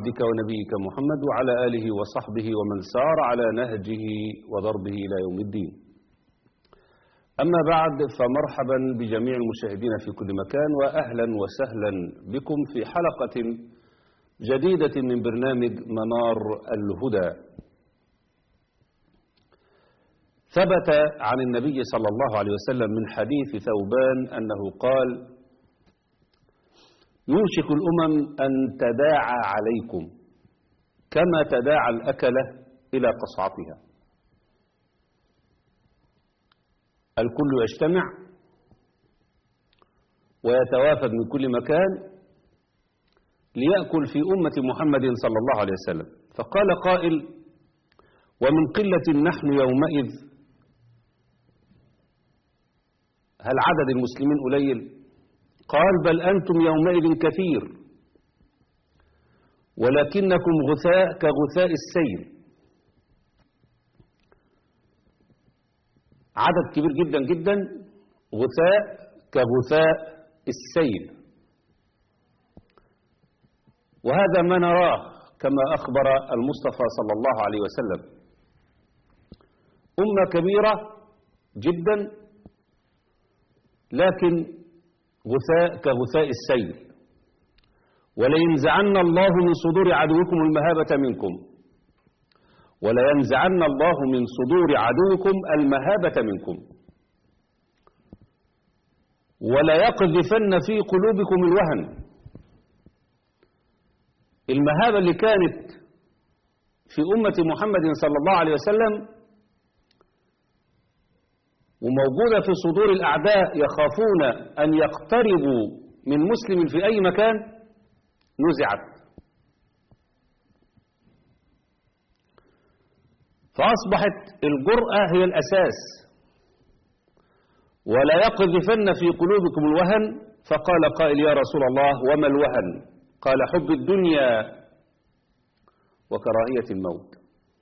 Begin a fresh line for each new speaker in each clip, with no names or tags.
عبدك ونبيك محمد وعلى آله وصحبه ومن سار على نهجه وضربه إلى يوم الدين أما بعد فمرحبا بجميع المشاهدين في كل مكان وأهلا وسهلا بكم في حلقة جديدة من برنامج منار الهدى ثبت عن النبي صلى الله عليه وسلم من حديث ثوبان أنه قال يوشك الأمم أن تداعى عليكم كما تداعى الأكلة إلى قصعتها الكل يجتمع ويتوافد من كل مكان ليأكل في أمة محمد صلى الله عليه وسلم فقال قائل ومن قلة نحن يومئذ هل عدد المسلمين قليل قال بل أنتم يومئذ كثير ولكنكم غثاء كغثاء السيل عدد كبير جدا جدا غثاء كغثاء السيل وهذا ما نراه كما أخبر المصطفى صلى الله عليه وسلم أمة كبيرة جدا لكن غثاء كغثاء السيل ولينزعن الله من صدور عدوكم المهابة منكم ولينزعن الله من صدور عدوكم المهابة منكم وليقذفن في قلوبكم الوهن المهابة اللي كانت في أمة محمد صلى الله عليه وسلم وموجودة في صدور الأعداء يخافون أن يقتربوا من مسلم في أي مكان نزعت فأصبحت الجرأة هي الأساس ولا يقذفن في قلوبكم الوهن فقال قائل يا رسول الله وما الوهن قال حب الدنيا وكراهية الموت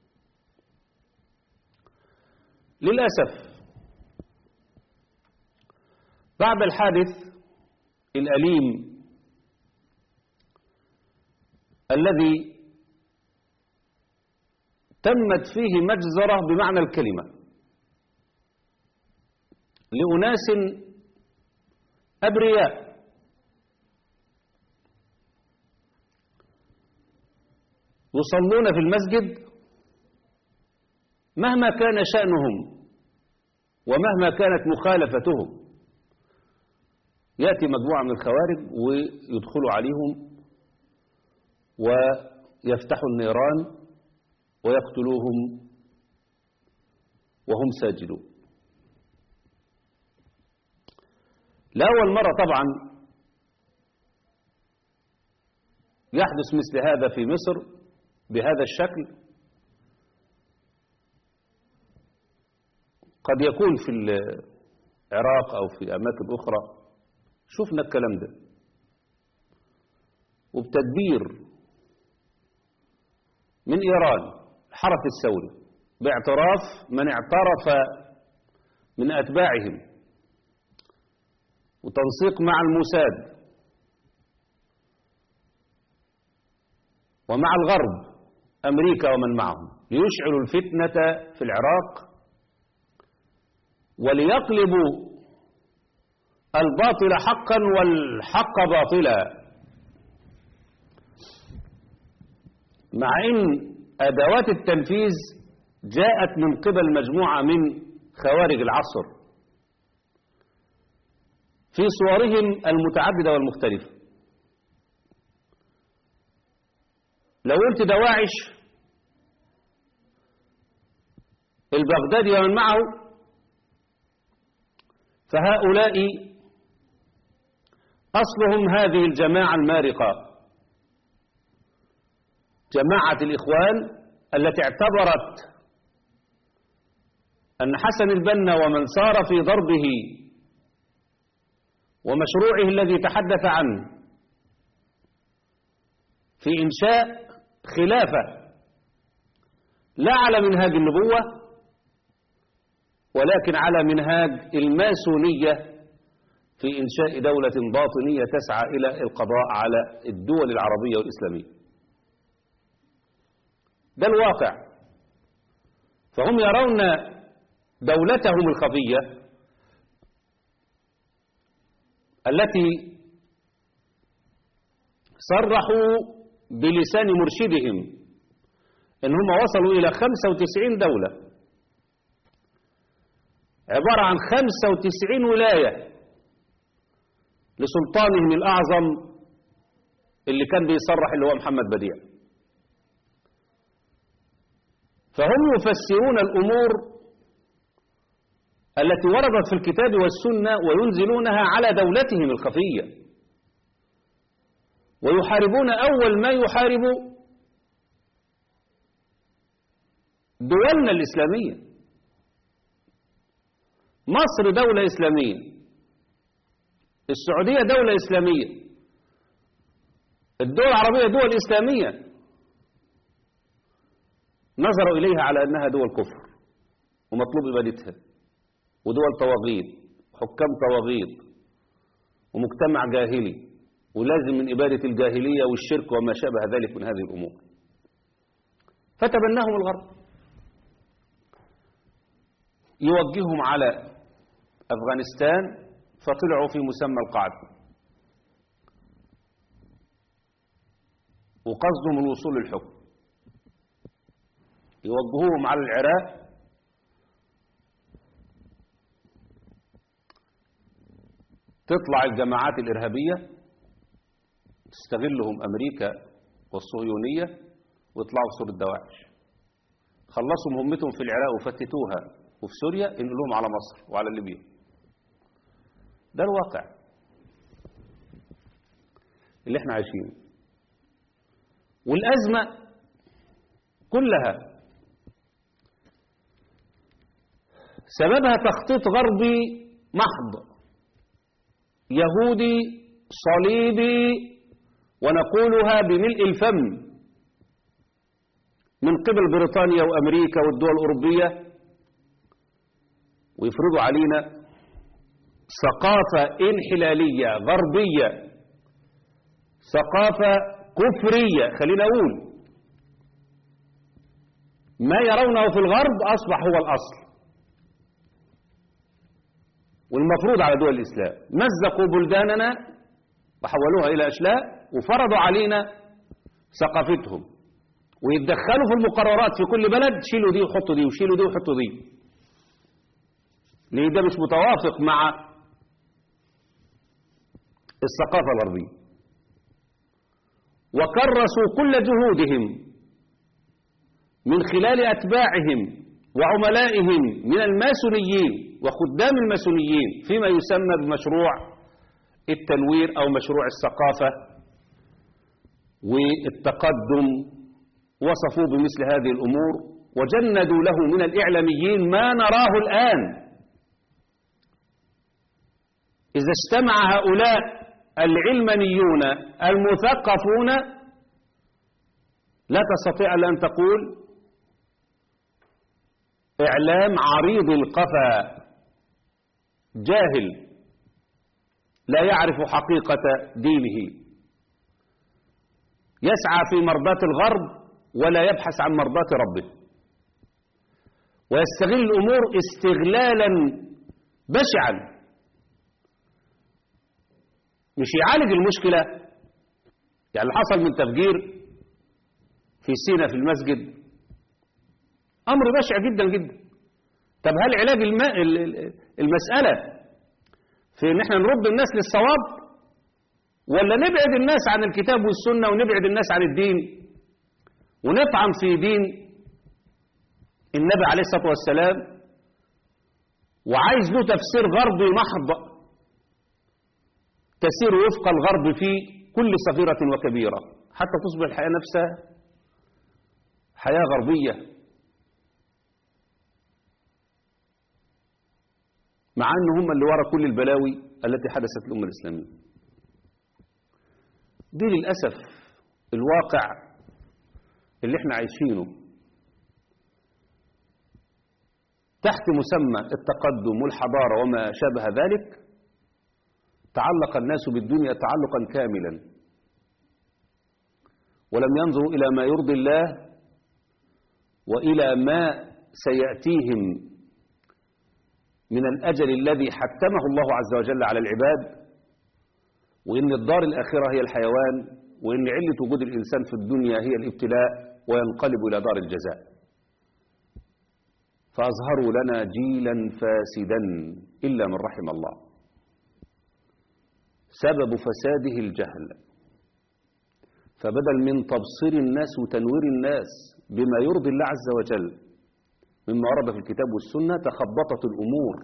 للأسف بعد الحادث الأليم الذي تمت فيه مجزرة بمعنى الكلمة لأناس أبرياء يصلون في المسجد مهما كان شأنهم ومهما كانت مخالفتهم يأتي مجموعة من الخوارج ويدخلوا عليهم ويفتحوا النيران ويقتلوهم وهم ساجدون لأول مرة طبعا يحدث مثل هذا في مصر بهذا الشكل قد يكون في العراق أو في أماكن أخرى شفنا الكلام ده وبتدبير من إيران الحرس الثوري باعتراف من اعترف من أتباعهم وتنسيق مع الموساد ومع الغرب أمريكا ومن معهم ليشعلوا الفتنة في العراق وليقلبوا الباطل حقا والحق باطلا مع ان ادوات التنفيذ جاءت من قبل مجموعه من خوارج العصر في صورهم المتعدده والمختلفه لو قلت دواعش البغدادي ومن معه فهؤلاء أصلهم هذه الجماعة المارقة جماعة الإخوان التي اعتبرت أن حسن البنا ومن سار في ضربه ومشروعه الذي تحدث عنه في إنشاء خلافة لا على منهاج النبوة ولكن على منهاج الماسونية في إنشاء دولة باطنية تسعى إلى القضاء على الدول العربية والإسلامية ده الواقع فهم يرون دولتهم الخفية التي صرحوا بلسان مرشدهم ان هم وصلوا الى 95 دولة عبارة عن 95 ولاية لسلطانهم الأعظم اللي كان بيصرح اللي هو محمد بديع فهم يفسرون الأمور التي وردت في الكتاب والسنة وينزلونها على دولتهم الخفية ويحاربون أول ما يحاربوا دولنا الإسلامية مصر دولة إسلامية السعودية دولة إسلامية الدول العربية دول إسلامية نظروا إليها على أنها دول كفر ومطلوب إبادتها ودول طواغيت حكام طواغيت ومجتمع جاهلي ولازم من إبادة الجاهلية والشرك وما شابه ذلك من هذه الأمور فتبناهم الغرب يوجههم على أفغانستان فطلعوا في مسمى القاعدة وقصدهم الوصول للحكم يوجهوهم على العراق تطلع الجماعات الإرهابية تستغلهم أمريكا والصهيونية ويطلعوا في صورة دواعش خلصوا مهمتهم في العراق وفتتوها وفي سوريا ينقلوهم على مصر وعلى ليبيا ده الواقع اللي احنا عايشينه والأزمة كلها سببها تخطيط غربي محض يهودي صليبي ونقولها بملء الفم من قبل بريطانيا وأمريكا والدول الأوروبية ويفرضوا علينا ثقافة انحلالية غربية ثقافة كفرية خلينا أقول ما يرونه في الغرب أصبح هو الأصل والمفروض على دول الإسلام مزقوا بلداننا وحولوها إلى أشلاء وفرضوا علينا ثقافتهم ويتدخلوا في المقررات في كل بلد شيلوا دي وحطوا دي وشيلوا دي وحطوا دي ليه ده مش متوافق مع الثقافة الغربية وكرسوا كل جهودهم من خلال أتباعهم وعملائهم من الماسونيين وخدام الماسونيين فيما يسمى بمشروع التنوير أو مشروع الثقافة والتقدم وصفوه بمثل هذه الأمور وجندوا له من الإعلاميين ما نراه الآن إذا اجتمع هؤلاء العلمانيون المثقفون لا تستطيع إلا أن تقول إعلام عريض القفا جاهل لا يعرف حقيقة دينه يسعى في مرضاة الغرب ولا يبحث عن مرضاة ربه ويستغل الأمور استغلالا بشعا مش يعالج المشكلة يعني اللي حصل من تفجير في سينا في المسجد أمر بشع جدا جدا طب هل علاج الماء المسألة في ان احنا نرد الناس للصواب ولا نبعد الناس عن الكتاب والسنة ونبعد الناس عن الدين ونطعن في دين النبي عليه الصلاة والسلام وعايز له تفسير غربي محض تسير وفق الغرب في كل صغيرة وكبيرة حتى تصبح الحياة نفسها حياة غربية مع أن هم اللي وراء كل البلاوي التي حدثت الأمة الإسلامية دي للأسف الواقع اللي احنا عايشينه تحت مسمى التقدم والحضارة وما شابه ذلك تعلق الناس بالدنيا تعلقا كاملا ولم ينظروا إلى ما يرضي الله وإلى ما سيأتيهم من الأجل الذي حتمه الله عز وجل على العباد وإن الدار الآخرة هي الحيوان وإن علة وجود الإنسان في الدنيا هي الابتلاء وينقلب إلى دار الجزاء فأظهروا لنا جيلا فاسدا إلا من رحم الله سبب فساده الجهل فبدل من تبصير الناس وتنوير الناس بما يرضي الله عز وجل مما ورد في الكتاب والسنة تخبطت الأمور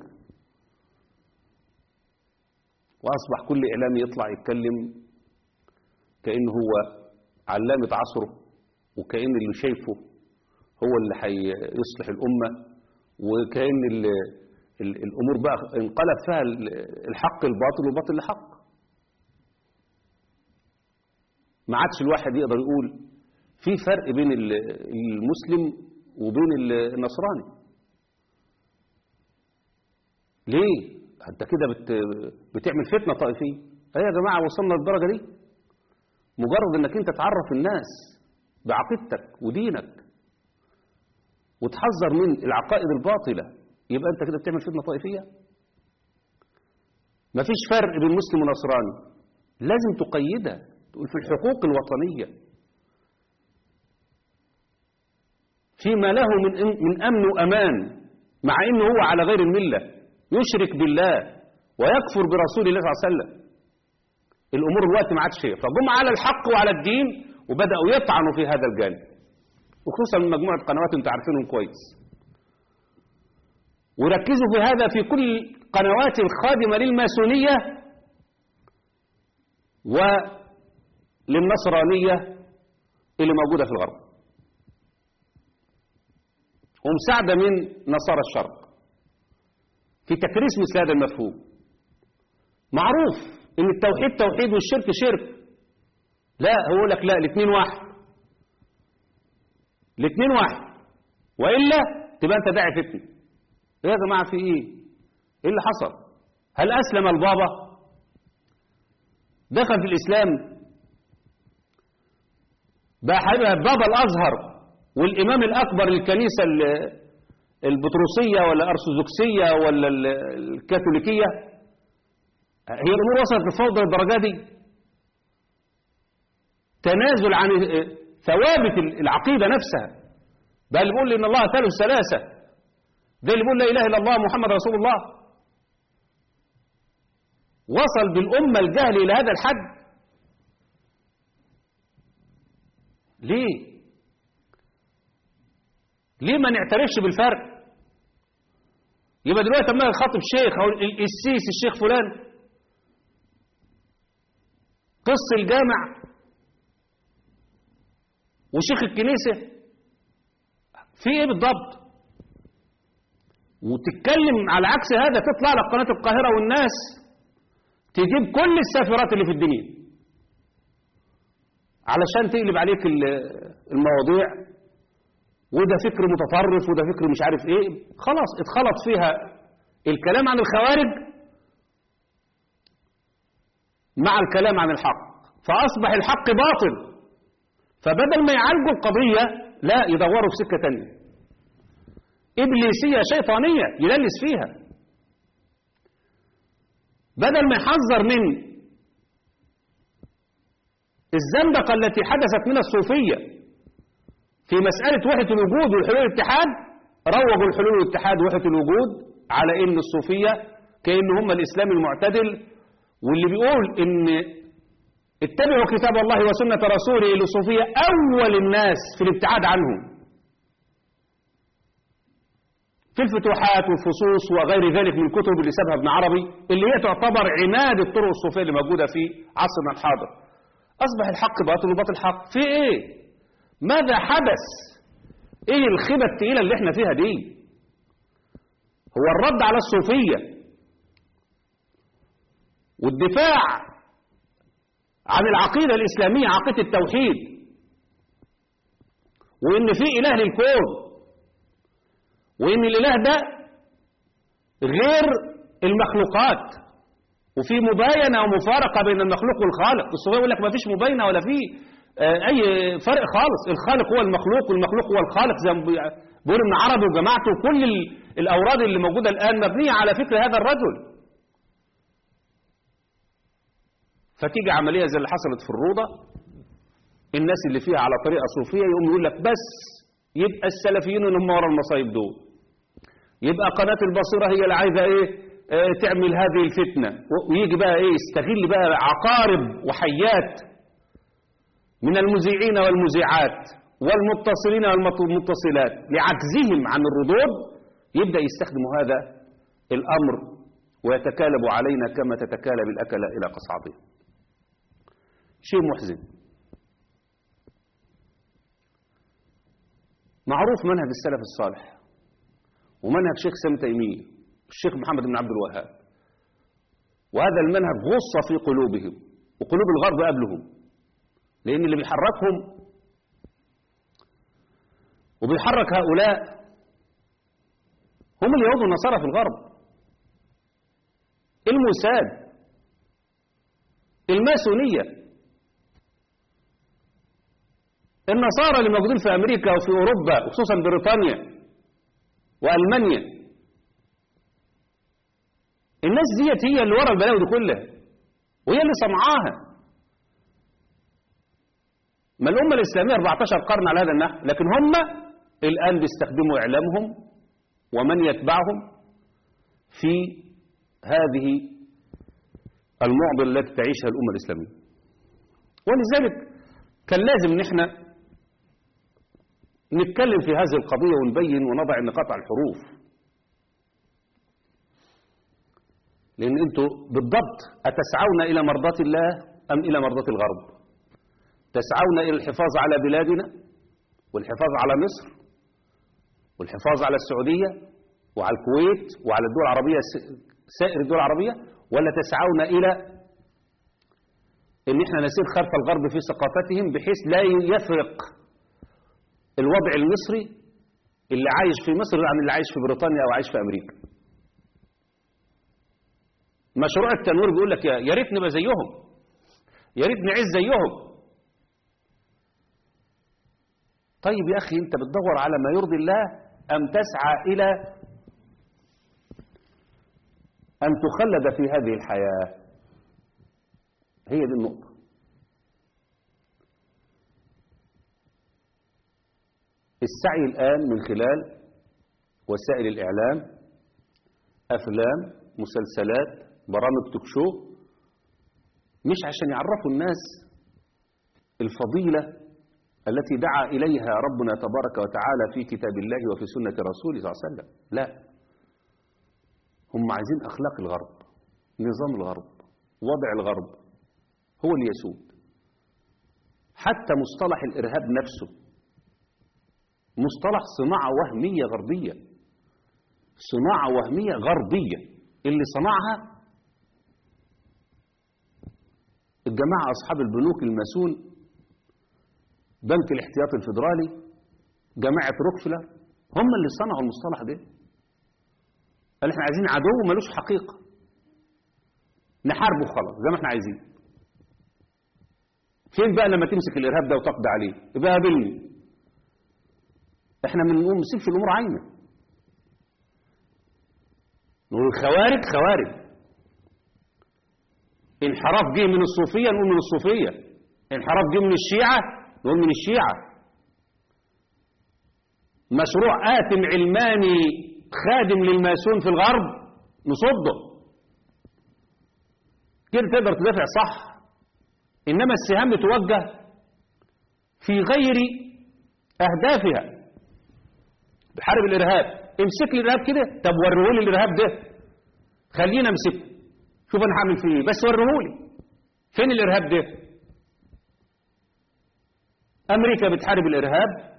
وأصبح كل إعلام يطلع يتكلم كأنه هو علامة عصره وكأن اللي شايفه هو اللي هيصلح الأمة وكأن ال ال الأمور بقى انقلب فيها الحق الباطل والباطل الحق ما عادش الواحد يقدر يقول في فرق بين المسلم وبين النصراني ليه انت كده بت بتعمل فتنه طائفيه ايه يا جماعه وصلنا للدرجه دي مجرد انك انت تعرف الناس بعقيدتك ودينك وتحذر من العقائد الباطله يبقى انت كده بتعمل فتنه طائفيه مفيش فرق بين مسلم ونصراني لازم تقيدها تقول في الحقوق الوطنيه فيما له من من امن وامان مع انه هو على غير المله يشرك بالله ويكفر برسول الله صلى الله عليه وسلم الامور الوقت ما عادش فجم على الحق وعلى الدين وبداوا يطعنوا في هذا الجانب وخصوصا من مجموعه قنوات انتم عارفينهم كويس وركزوا في هذا في كل قنوات الخادمه للماسونيه وللنصرانيه اللي موجوده في الغرب ومساعدة من نصارى الشرق في تكريس مثل هذا المفهوم معروف ان التوحيد توحيد والشرك شرك لا هو يقول لك لا الاثنين واحد الاثنين واحد والا تبقى انت داعي فتنه ايه يا جماعه في ايه ايه اللي حصل هل اسلم البابا دخل في الاسلام بقى بابا الازهر والإمام الأكبر للكنيسة البطرسية ولا الأرثوذكسية ولا الكاثوليكية هي الأمور وصلت للفوضى للدرجة دي تنازل عن ثوابت العقيدة نفسها بل اللي بيقول إن الله ثالث ثلاثة ده اللي بيقول لا إله إلا الله محمد رسول الله وصل بالأمة الجهل إلى هذا الحد ليه ليه ما نعترفش بالفرق يبقى دلوقتي اما يخاطب شيخ او السيسي الشيخ فلان قص الجامع وشيخ الكنيسة في ايه بالضبط وتتكلم على عكس هذا تطلع لك قناة القاهرة والناس تجيب كل السافرات اللي في الدنيا علشان تقلب عليك المواضيع وده فكر متطرف وده فكر مش عارف ايه خلاص اتخلط فيها الكلام عن الخوارج مع الكلام عن الحق فأصبح الحق باطل فبدل ما يعالجوا القضية لا يدوروا في سكة تانية إبليسية شيطانية يللس فيها بدل ما يحذر من الزندقة التي حدثت من الصوفية في مسألة وحدة الوجود والحلول الاتحاد روجوا الحلول والاتحاد وحدة الوجود على ان الصوفية كأن هم الإسلام المعتدل واللي بيقول ان اتبعوا كتاب الله وسنة رسوله اللي الصوفية أول الناس في الابتعاد عنهم في الفتوحات والفصوص وغير ذلك من الكتب اللي سابها ابن عربي اللي هي تعتبر عماد الطرق الصوفية اللي موجودة في عصرنا الحاضر أصبح الحق باطل والباطل حق في إيه؟ ماذا حدث ايه الخيبة التقيلة اللي احنا فيها دي هو الرد على الصوفية والدفاع عن العقيدة الإسلامية عقيدة التوحيد وإن في إله للكون وإن الإله ده غير المخلوقات وفي مباينة ومفارقة بين المخلوق والخالق الصوفية يقول لك ما فيش مباينة ولا في آه، أي فرق خالص الخالق هو المخلوق والمخلوق هو الخالق زي ما بي- بيقول ابن عربي وجماعته كل ال- الأوراد اللي موجودة الآن مبنية على فكر هذا الرجل فتيجي عملية زي اللي حصلت في الروضة الناس اللي فيها على طريقة صوفية يقوم يقول لك بس يبقى السلفيين اللي هم ورا المصايب دول يبقى قناة البصيرة هي اللي عايزة ايه آه، تعمل هذه الفتنة و- ويجي بقى ايه يستغل بقى عقارب وحيات من المذيعين والمذيعات والمتصلين والمتصلات لعجزهم عن الردود يبدأ يستخدموا هذا الأمر ويتكالب علينا كما تتكالب الأكلة إلى قصعده شيء محزن معروف منهج السلف الصالح ومنهج شيخ سام تيمية الشيخ محمد بن عبد الوهاب وهذا المنهج غص في قلوبهم وقلوب الغرب قبلهم لأن اللي بيحركهم وبيحرك هؤلاء هم اليهود والنصارى في الغرب الموساد الماسونية النصارى اللي موجودين في أمريكا وفي أوروبا وخصوصا بريطانيا وألمانيا الناس ديت هي اللي ورا البلاوي دي كلها وهي اللي صنعاها ما الأمة الإسلامية 14 قرن على هذا النحو لكن هم الآن بيستخدموا إعلامهم ومن يتبعهم في هذه المعضلة التي تعيشها الأمة الإسلامية ولذلك كان لازم نحن نتكلم في هذه القضية ونبين ونضع النقاط على الحروف لأن أنتوا بالضبط أتسعون إلى مرضاة الله أم إلى مرضاة الغرب تسعون إلى الحفاظ على بلادنا والحفاظ على مصر والحفاظ على السعودية وعلى الكويت وعلى الدول العربية سائر الدول العربية ولا تسعون إلى ان احنا نسير خلف الغرب في ثقافتهم بحيث لا يفرق الوضع المصري اللي عايش في مصر عن اللي عايش في بريطانيا او عايش في امريكا مشروع التنوير بيقول لك يا يا ريت نبقى زيهم يا ريت نعيش زيهم طيب يا اخي انت بتدور على ما يرضي الله ام تسعى الى ان تخلد في هذه الحياه هي دي النقطة السعي الآن من خلال وسائل الإعلام أفلام مسلسلات برامج تكشو مش عشان يعرفوا الناس الفضيلة التي دعا إليها ربنا تبارك وتعالى في كتاب الله وفي سنة رسوله صلى الله عليه وسلم لا هم عايزين أخلاق الغرب نظام الغرب وضع الغرب هو اللي يسود حتى مصطلح الإرهاب نفسه مصطلح صناعة وهمية غربية صناعة وهمية غربية اللي صنعها الجماعة أصحاب البنوك الماسون بنك الاحتياطي الفيدرالي جماعة روكفلر هم اللي صنعوا المصطلح ده قال احنا عايزين عدو ملوش حقيقة نحاربه خلاص زي ما احنا عايزين فين بقى لما تمسك الإرهاب ده وتقضي عليه يبقى قابلني احنا ما نمسكش الأمور عينة نقول الخوارج خوارج انحراف جه من الصوفية نقول من الصوفية انحراف جه من الشيعة نقول من الشيعة مشروع آتم علماني خادم للماسون في الغرب نصده كده تقدر تدافع صح إنما السهام بتوجه في غير أهدافها بحارب الإرهاب امسك لي الإرهاب كده طب وريهولي الإرهاب ده خلينا امسكه شوف أنا هعمل فيه إيه بس وريهولي فين الإرهاب ده أمريكا بتحارب الإرهاب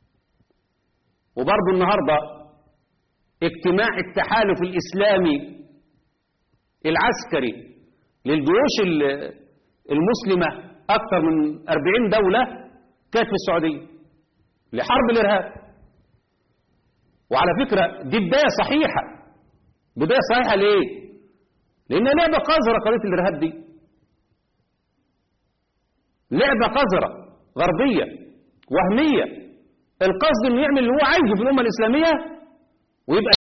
وبرضه النهاردة اجتماع التحالف الإسلامي العسكري للجيوش المسلمة أكثر من 40 دولة كانت في السعودية لحرب الإرهاب وعلى فكرة دي بداية صحيحة بداية صحيحة ليه؟ لأنها لعبة قذرة قضية الإرهاب دي لعبة قذرة غربية وهمية القصد انه يعمل اللي هو عايزه في الأمة الإسلامية ويبقى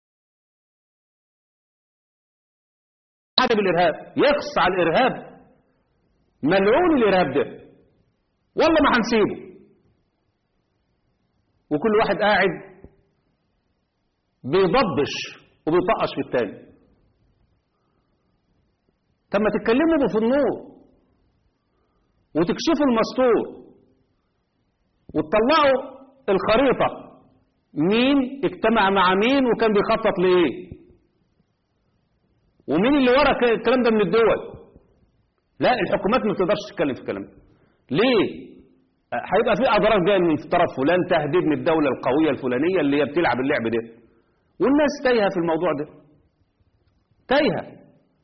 حاجة بالإرهاب يقص على الإرهاب ملعون الإرهاب ده والله ما هنسيبه وكل واحد قاعد بيضبش وبيطقش في التاني طب ما تتكلموا في النور وتكشفوا المستور وتطلعوا الخريطة مين اجتمع مع مين وكان بيخطط لإيه ومين اللي ورا الكلام ده من الدول لا الحكومات ما بتقدرش تتكلم في الكلام ده ليه هيبقى في اضرار جايه من طرف فلان تهديد من الدوله القويه الفلانيه اللي هي بتلعب اللعب ده والناس تايهه في الموضوع ده تايهه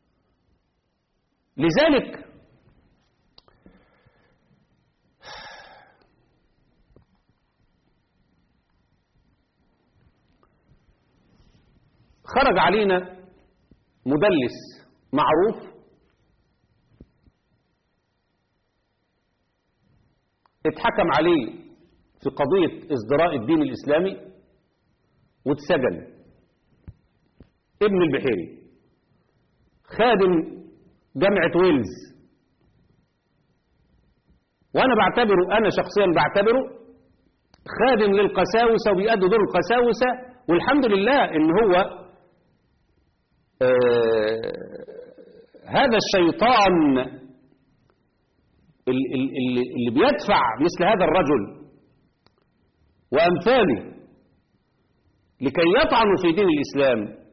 لذلك خرج علينا مدلس معروف اتحكم عليه في قضية ازدراء الدين الإسلامي واتسجن ابن البحيري خادم جامعة ويلز وأنا بعتبره أنا شخصيا بعتبره خادم للقساوسة وبيأدي دور القساوسة والحمد لله إن هو آه هذا الشيطان اللي, اللي بيدفع مثل هذا الرجل وأمثاله لكي يطعنوا في دين الإسلام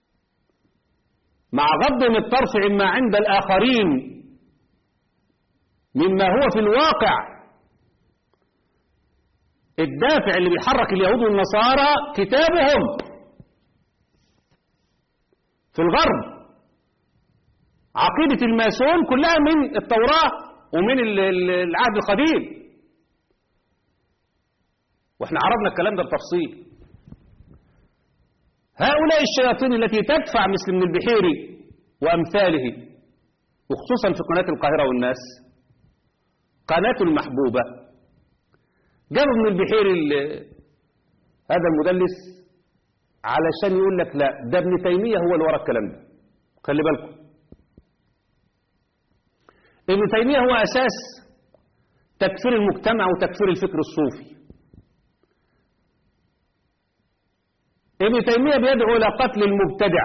مع غض من الطرف عما عند الآخرين مما هو في الواقع الدافع اللي بيحرك اليهود والنصارى كتابهم في الغرب عقيدة الماسون كلها من التوراة ومن العهد القديم واحنا عرضنا الكلام ده بتفصيل هؤلاء الشياطين التي تدفع مثل ابن البحيري وأمثاله وخصوصا في قناة القاهرة والناس قناة المحبوبة جابوا ابن البحيري هذا المدلس علشان يقول لك لا ده ابن تيمية هو اللي ورا الكلام ده خلي بالكم ابن تيمية هو أساس تكفير المجتمع وتكفير الفكر الصوفي ابن تيمية بيدعو إلى قتل المبتدع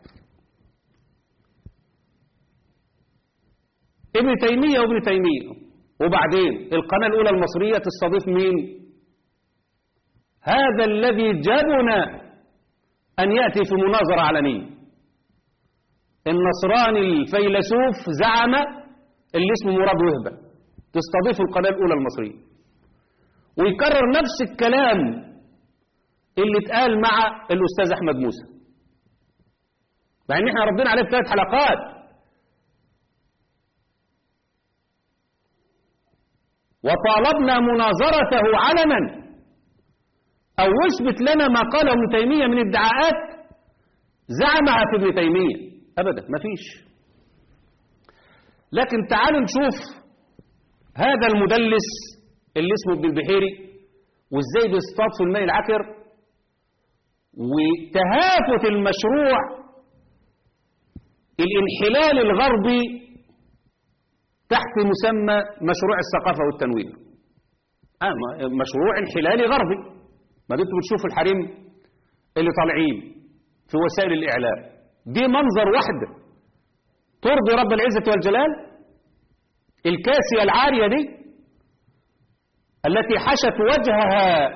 ابن تيمية وابن تيمية وبعدين القناة الأولى المصرية تستضيف مين هذا الذي جبن أن يأتي في مناظرة علنية النصراني الفيلسوف زعم اللي اسمه مراد وهبة تستضيف القناة الأولى المصرية ويكرر نفس الكلام اللي اتقال مع الأستاذ أحمد موسى مع ان احنا ردينا عليه في ثلاث حلقات وطالبنا مناظرته علنا أو يثبت لنا ما قاله ابن تيمية من ادعاءات زعمها في ابن تيمية أبدا ما فيش لكن تعالوا نشوف هذا المدلس اللي اسمه ابن البحيري وازاي بيصطاد في الماء العكر وتهافت المشروع الانحلال الغربي تحت مسمى مشروع الثقافة والتنوير آه مشروع انحلالي غربي ما دمتوا بتشوفوا الحريم اللي طالعين في وسائل الإعلام دي منظر واحدة ترضي رب العزة والجلال الكاسية العارية دي التي حشت وجهها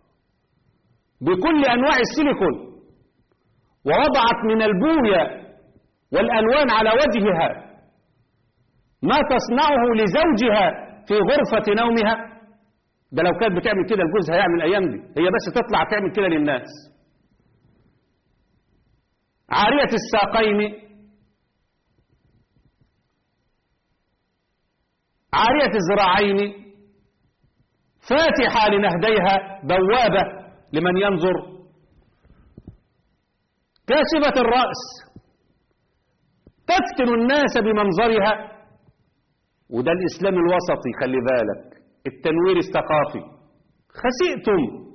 بكل أنواع السيليكون ووضعت من البوية والألوان على وجهها ما تصنعه لزوجها في غرفة نومها ده لو كانت بتعمل كده لجوزها يعمل الأيام دي هي بس تطلع تعمل كده للناس عارية الساقين عارية الذراعين فاتحة لنهديها بوابة لمن ينظر كاشفة الرأس تفتن الناس بمنظرها وده الإسلام الوسطي خلي بالك التنوير الثقافي خسئتم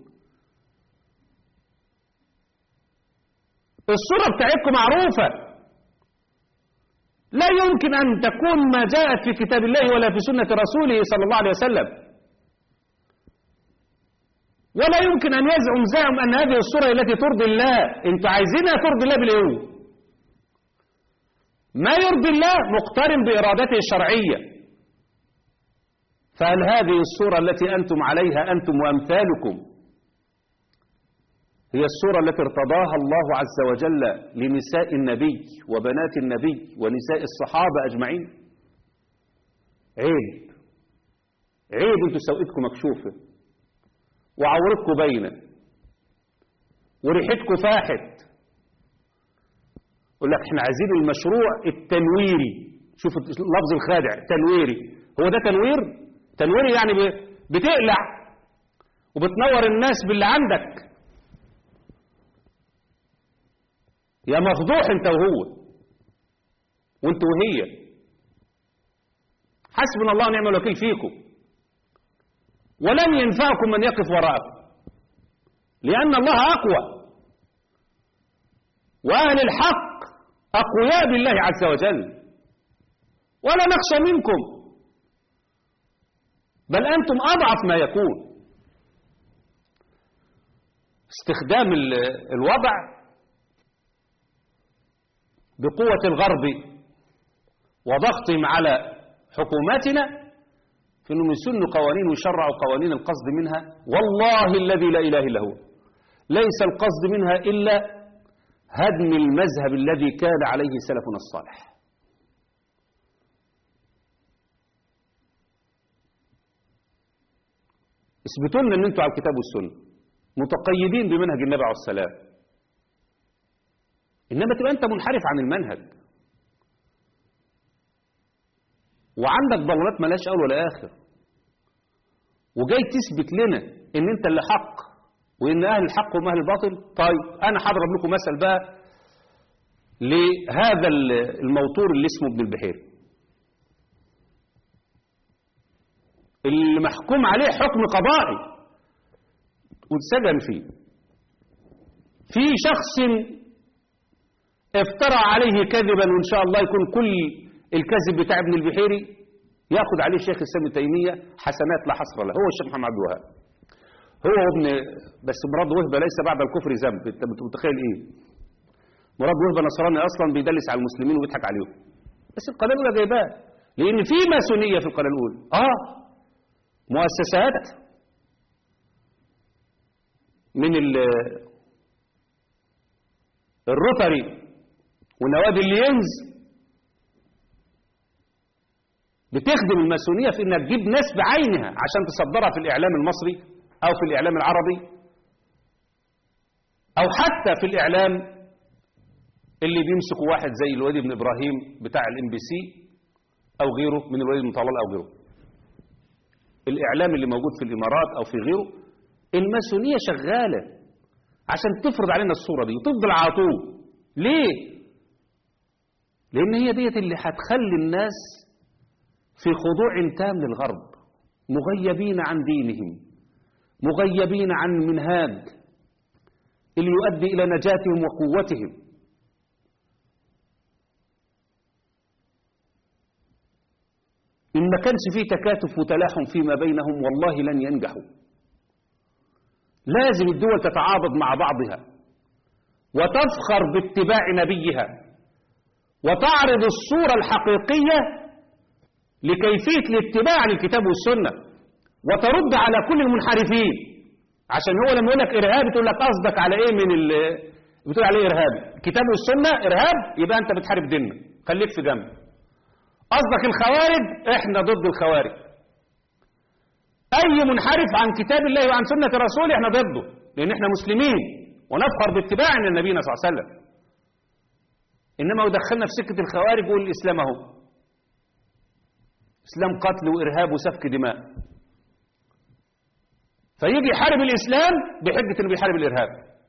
الصورة بتاعتكم معروفة لا يمكن أن تكون ما جاءت في كتاب الله ولا في سنة رسوله صلى الله عليه وسلم ولا يمكن أن يزعم زعم أن هذه الصورة التي ترضي الله أنتوا عايزينها ترضي الله بالإيه ما يرضي الله مقترن بإرادته الشرعية فهل هذه الصورة التي أنتم عليها أنتم وأمثالكم هي الصورة التي ارتضاها الله عز وجل لنساء النبي وبنات النبي ونساء الصحابة أجمعين عيب عيب انتوا سوئتكم مكشوفة وعورتكم باينة وريحتكم فاحت يقول لك احنا عايزين المشروع التنويري شوف اللفظ الخادع تنويري هو ده تنوير تنويري يعني بتقلع وبتنور الناس باللي عندك يا مفضوح انت وهو وانت وهي حسبنا الله ونعم الوكيل فيكم ولن ينفعكم من يقف وراءكم لأن الله أقوى وأهل الحق أقوياء بالله عز وجل ولا نخشى منكم بل أنتم أضعف ما يكون استخدام الوضع بقوة الغرب وضغطهم على حكوماتنا في انهم يسنوا قوانين ويشرعوا قوانين القصد منها والله الذي لا اله الا هو ليس القصد منها الا هدم المذهب الذي كان عليه سلفنا الصالح اثبتوا لنا ان انتوا على الكتاب والسنه متقيدين بمنهج النبي عليه السلام انما تبقى انت منحرف عن المنهج وعندك ضلالات ملاش اول ولا اخر وجاي تثبت لنا ان انت اللي حق وان اهل الحق هم اهل الباطل طيب انا هضرب لكم مثل بقى لهذا الموتور اللي اسمه ابن البحيري اللي محكوم عليه حكم قضائي واتسجن فيه في شخص افترى عليه كذبا وان شاء الله يكون كل الكذب بتاع ابن البحيري ياخذ عليه الشيخ السامي تيميه حسنات لا حصر له هو الشيخ محمد عبد الوهاب هو وابن بس مراد وهبه ليس بعد الكفر ذنب انت متخيل ايه مراد وهبه نصراني اصلا بيدلس على المسلمين وبيضحك عليهم بس القناه الاولى جايباه لان في ماسونيه في القناه الاولى اه مؤسسات من الروتري ونوادي اللينز بتخدم الماسونية في انها تجيب ناس بعينها عشان تصدرها في الاعلام المصري او في الاعلام العربي او حتى في الاعلام اللي بيمسكوا واحد زي الوادي بن ابراهيم بتاع الام بي سي او غيره من الوادي بن طلال او غيره الاعلام اللي موجود في الامارات او في غيره الماسونية شغالة عشان تفرض علينا الصورة دي وتفضل على طول ليه لان هي ديت اللي هتخلي الناس في خضوع تام للغرب مغيبين عن دينهم مغيبين عن منهاج اللي يؤدي إلى نجاتهم وقوتهم إن ما كانش فيه تكاتف وتلاحم فيما بينهم والله لن ينجحوا لازم الدول تتعاضد مع بعضها وتفخر باتباع نبيها وتعرض الصورة الحقيقية لكيفية الاتباع للكتاب والسنة وترد على كل المنحرفين عشان هو لما يقول لك إرهابي تقول لك قصدك على إيه من ال بتقول عليه إرهابي الكتاب والسنة إرهاب يبقى أنت بتحارب ديننا خليك في جنب قصدك الخوارج إحنا ضد الخوارج أي منحرف عن كتاب الله وعن سنة رسوله إحنا ضده لأن إحنا مسلمين ونفخر باتباعنا لنبينا صلى الله عليه وسلم إنما ودخلنا في سكة الخوارج والإسلام أهو إسلام قتل وإرهاب وسفك دماء فيجي يحارب الإسلام بحجة إنه بيحارب الإرهاب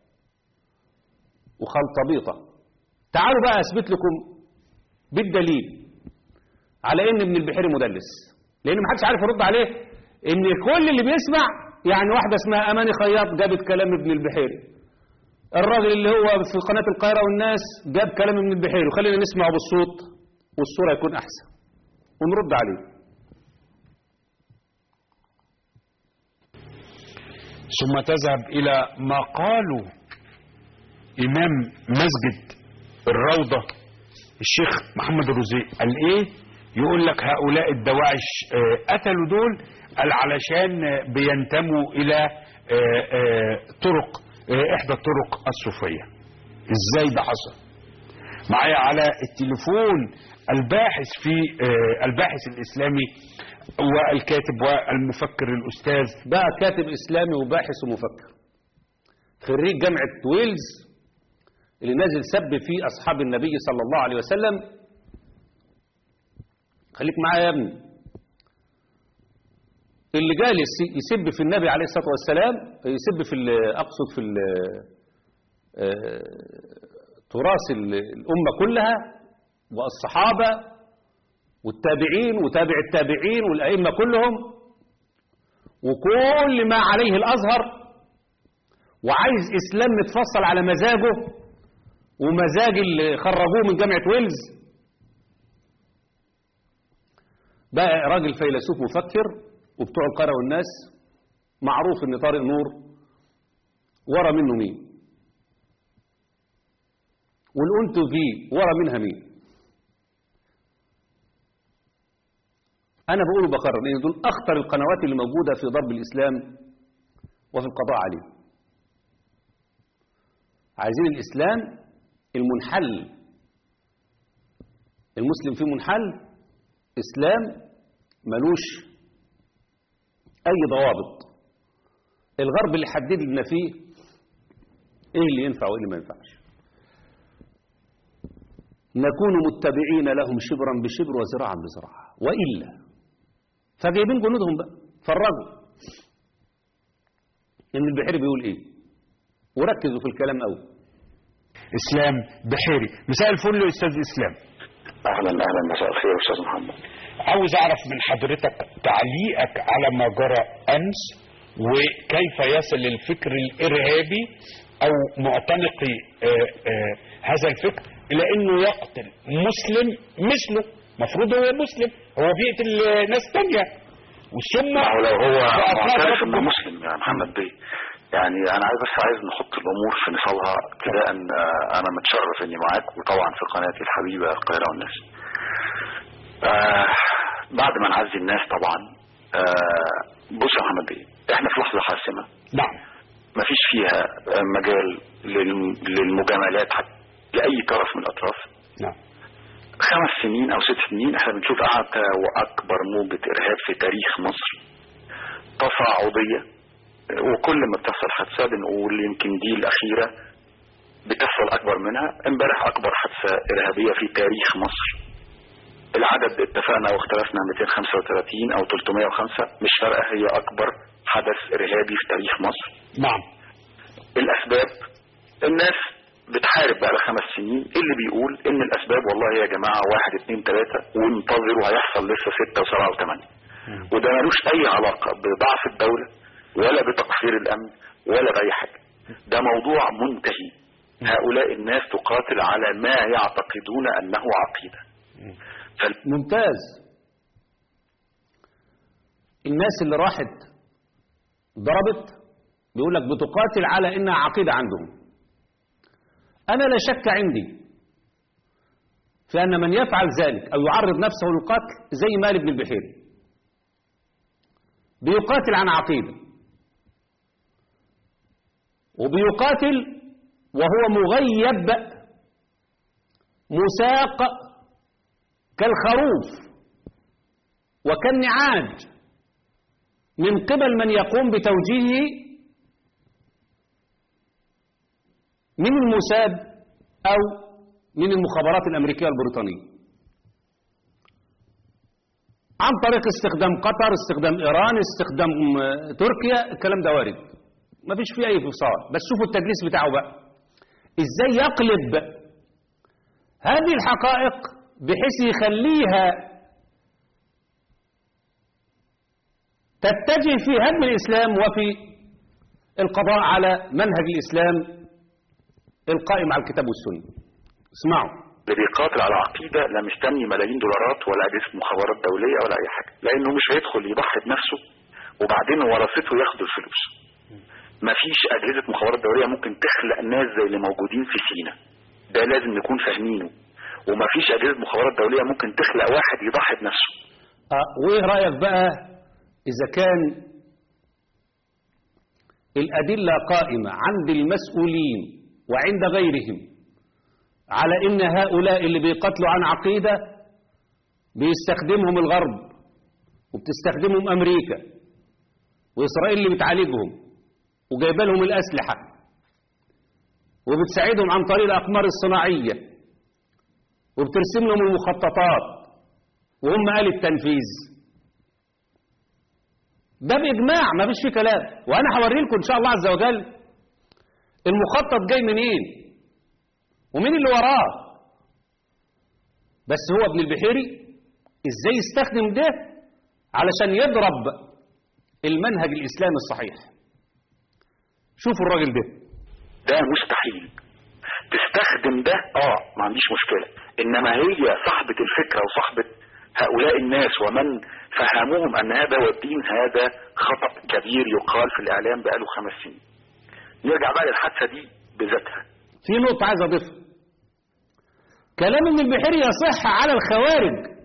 وخلطبيطة تعالوا بقى أثبت لكم بالدليل على إن ابن البحيري مدلس لأن ما حدش عارف يرد عليه ان كل اللي بيسمع يعني واحدة اسمها اماني خياط جابت كلام ابن البحيري الراجل اللي هو في قناة القاهرة والناس جاب كلام ابن البحيري وخلينا نسمعه بالصوت والصورة يكون احسن ونرد عليه
ثم تذهب إلى ما قاله إمام مسجد الروضة الشيخ محمد الرزيق قال إيه يقول لك هؤلاء الدواعش آه، قتلوا دول قال علشان آه، بينتموا إلى آه، آه، طرق آه، إحدى الطرق الصوفية إزاي ده حصل معايا على التليفون الباحث في آه، الباحث الإسلامي والكاتب والمفكر الأستاذ
بقى كاتب اسلامي وباحث ومفكر خريج جامعة ويلز اللي نازل سب فيه اصحاب النبي صلى الله عليه وسلم خليك معايا يا ابني اللي جالس يسب في النبي عليه الصلاة والسلام يسب في ال- اقصد في ال- آه، تراث ال- الامة كلها والصحابة والتابعين وتابع التابعين والأئمة كلهم وكل ما عليه الأزهر وعايز إسلام متفصل على مزاجه ومزاج اللي خرجوه من جامعة ويلز بقى راجل فيلسوف مفكر وبتوع القرى والناس معروف ان طارق نور ورا منه مين والأنتو في ورا منها مين أنا بقول وبقرر إن دول أخطر القنوات اللي موجودة في ضرب الإسلام وفي القضاء عليه عايزين الإسلام المنحل المسلم فيه منحل إسلام ملوش أي ضوابط الغرب اللي حدد لنا فيه إيه اللي ينفع وإيه اللي ما ينفعش نكون متبعين لهم شبرا بشبر وزراعا بزراعة وإلا فجايبين جنودهم بقى فرجوا ان البحيري بيقول ايه وركزوا في الكلام قوي
اسلام بحيري مساء الفل يا استاذ اسلام
اهلا اهلا مساء الخير يا استاذ محمد
عاوز اعرف من حضرتك تعليقك على ما جرى امس وكيف يصل الفكر الارهابي او معتنقي آه، آه، هذا الفكر الى انه يقتل مسلم مثله مفروض هو مسلم هو بيقتل آه، ناس تانية وثم
ما هو لو هو
فأثناء
معترف
ضرب
انه مسلم يا محمد بيه يعني انا عايز بس عايز نحط الامور في نصابها ابتداء آه، انا متشرف اني معاك وطبعا في قناتي الحبيبه القاهره والناس آه بعد ما نعزي الناس طبعا آه بص يا محمد بيه احنا في لحظه حاسمه
نعم
مفيش فيها آه، مجال للم- للمجاملات حتى لاي طرف من الاطراف
نعم
خمس سنين او ست سنين احنا بنشوف اعتى واكبر موجة ارهاب في تاريخ مصر تصاعدية وكل ما بتحصل حادثة بنقول يمكن دي الاخيرة بتحصل اكبر منها امبارح اكبر حادثة ارهابية في تاريخ مصر العدد اتفقنا واختلفنا 235 او 305 مش فارقة هي اكبر حدث ارهابي في تاريخ مصر
نعم
الاسباب الناس بتحارب بقى خمس سنين اللي بيقول ان الاسباب والله يا جماعه واحد اتنين تلاته وانتظروا هيحصل لسه سته وسبعه وثمانيه وده ملوش اي علاقه بضعف الدوله ولا بتقصير الامن ولا باي حاجه ده موضوع منتهي هؤلاء الناس تقاتل على ما يعتقدون انه عقيده فال...
ممتاز الناس اللي راحت ضربت بيقول لك بتقاتل على انها عقيده عندهم انا لا شك عندي في ان من يفعل ذلك او يعرض نفسه للقتل زي مال بن البحيري بيقاتل عن عقيده وبيقاتل وهو مغيب مساق كالخروف وكالنعاج من قبل من يقوم بتوجيهه من الموساد أو من المخابرات الأمريكية والبريطانية عن طريق استخدام قطر استخدام إيران استخدام آه، تركيا الكلام ده وارد ما فيش فيه أي فصال بس شوفوا التدليس بتاعه بقى إزاي يقلب هذه الحقائق بحيث يخليها تتجه في هدم الإسلام وفي القضاء على منهج الإسلام القائم على الكتاب والسنة اسمعوا
اللي بيقاتل على عقيدة لا مستني ملايين دولارات ولا أجهزة مخابرات دولية ولا أي حاجة لأنه مش هيدخل يضحي بنفسه وبعدين ورثته ياخدوا الفلوس مفيش أجهزة مخابرات دولية ممكن تخلق ناس زي اللي موجودين في سينا ده لازم نكون فاهمينه ومفيش أجهزة مخابرات دولية ممكن تخلق واحد يضحي بنفسه
آه، وإيه رأيك بقى إذا كان الأدلة قائمة عند المسؤولين وعند غيرهم على إن هؤلاء اللي بيقتلوا عن عقيدة بيستخدمهم الغرب وبتستخدمهم أمريكا وإسرائيل اللي بتعالجهم وجايبه لهم الأسلحة وبتساعدهم عن طريق الأقمار الصناعية وبترسم لهم المخططات وهم آل التنفيذ ده بإجماع ما فيش فيه كلام وأنا هوري لكم إن شاء الله عز وجل المخطط جاي منين ومين اللي وراه بس هو ابن البحيري ازاي يستخدم ده علشان يضرب المنهج الإسلامي الصحيح شوفوا الراجل ده
ده مستحيل تستخدم ده اه ما عنديش مشكلة انما هي صاحبة الفكرة وصاحبة هؤلاء الناس ومن فهموهم ان هذا هو الدين هذا خطأ كبير يقال في الاعلام بقاله خمس سنين نرجع بقى للحادثة دي بذاتها
في نقطة عايز أضيفها كلام ابن البحيري يصح على الخوارج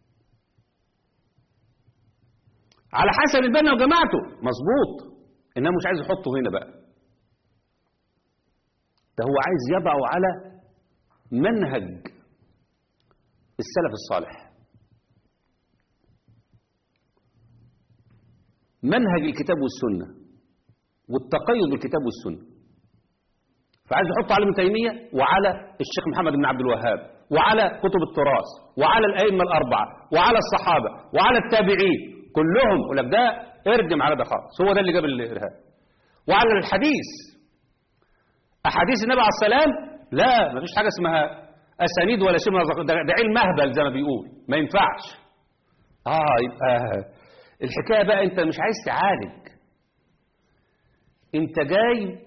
على حسن البنا وجماعته مظبوط إنما مش عايز يحطه هنا بقى ده هو عايز يضعه على منهج السلف الصالح منهج الكتاب والسنة والتقيد بالكتاب والسنة فعايز يحطه على ابن تيمية وعلى الشيخ محمد بن عبد الوهاب وعلى كتب التراث وعلى الأئمة الأربعة وعلى الصحابة وعلى التابعين كلهم يقول لك ده اردم على ده خالص هو ده اللي جاب الإرهاب وعلى الحديث أحاديث النبي عليه السلام لا ما فيش حاجة اسمها أسانيد ولا شيء من هذا- ده ده علم مهبل زي ما بيقول ما ينفعش آه يبقى الحكاية بقى أنت مش عايز تعالج أنت جاي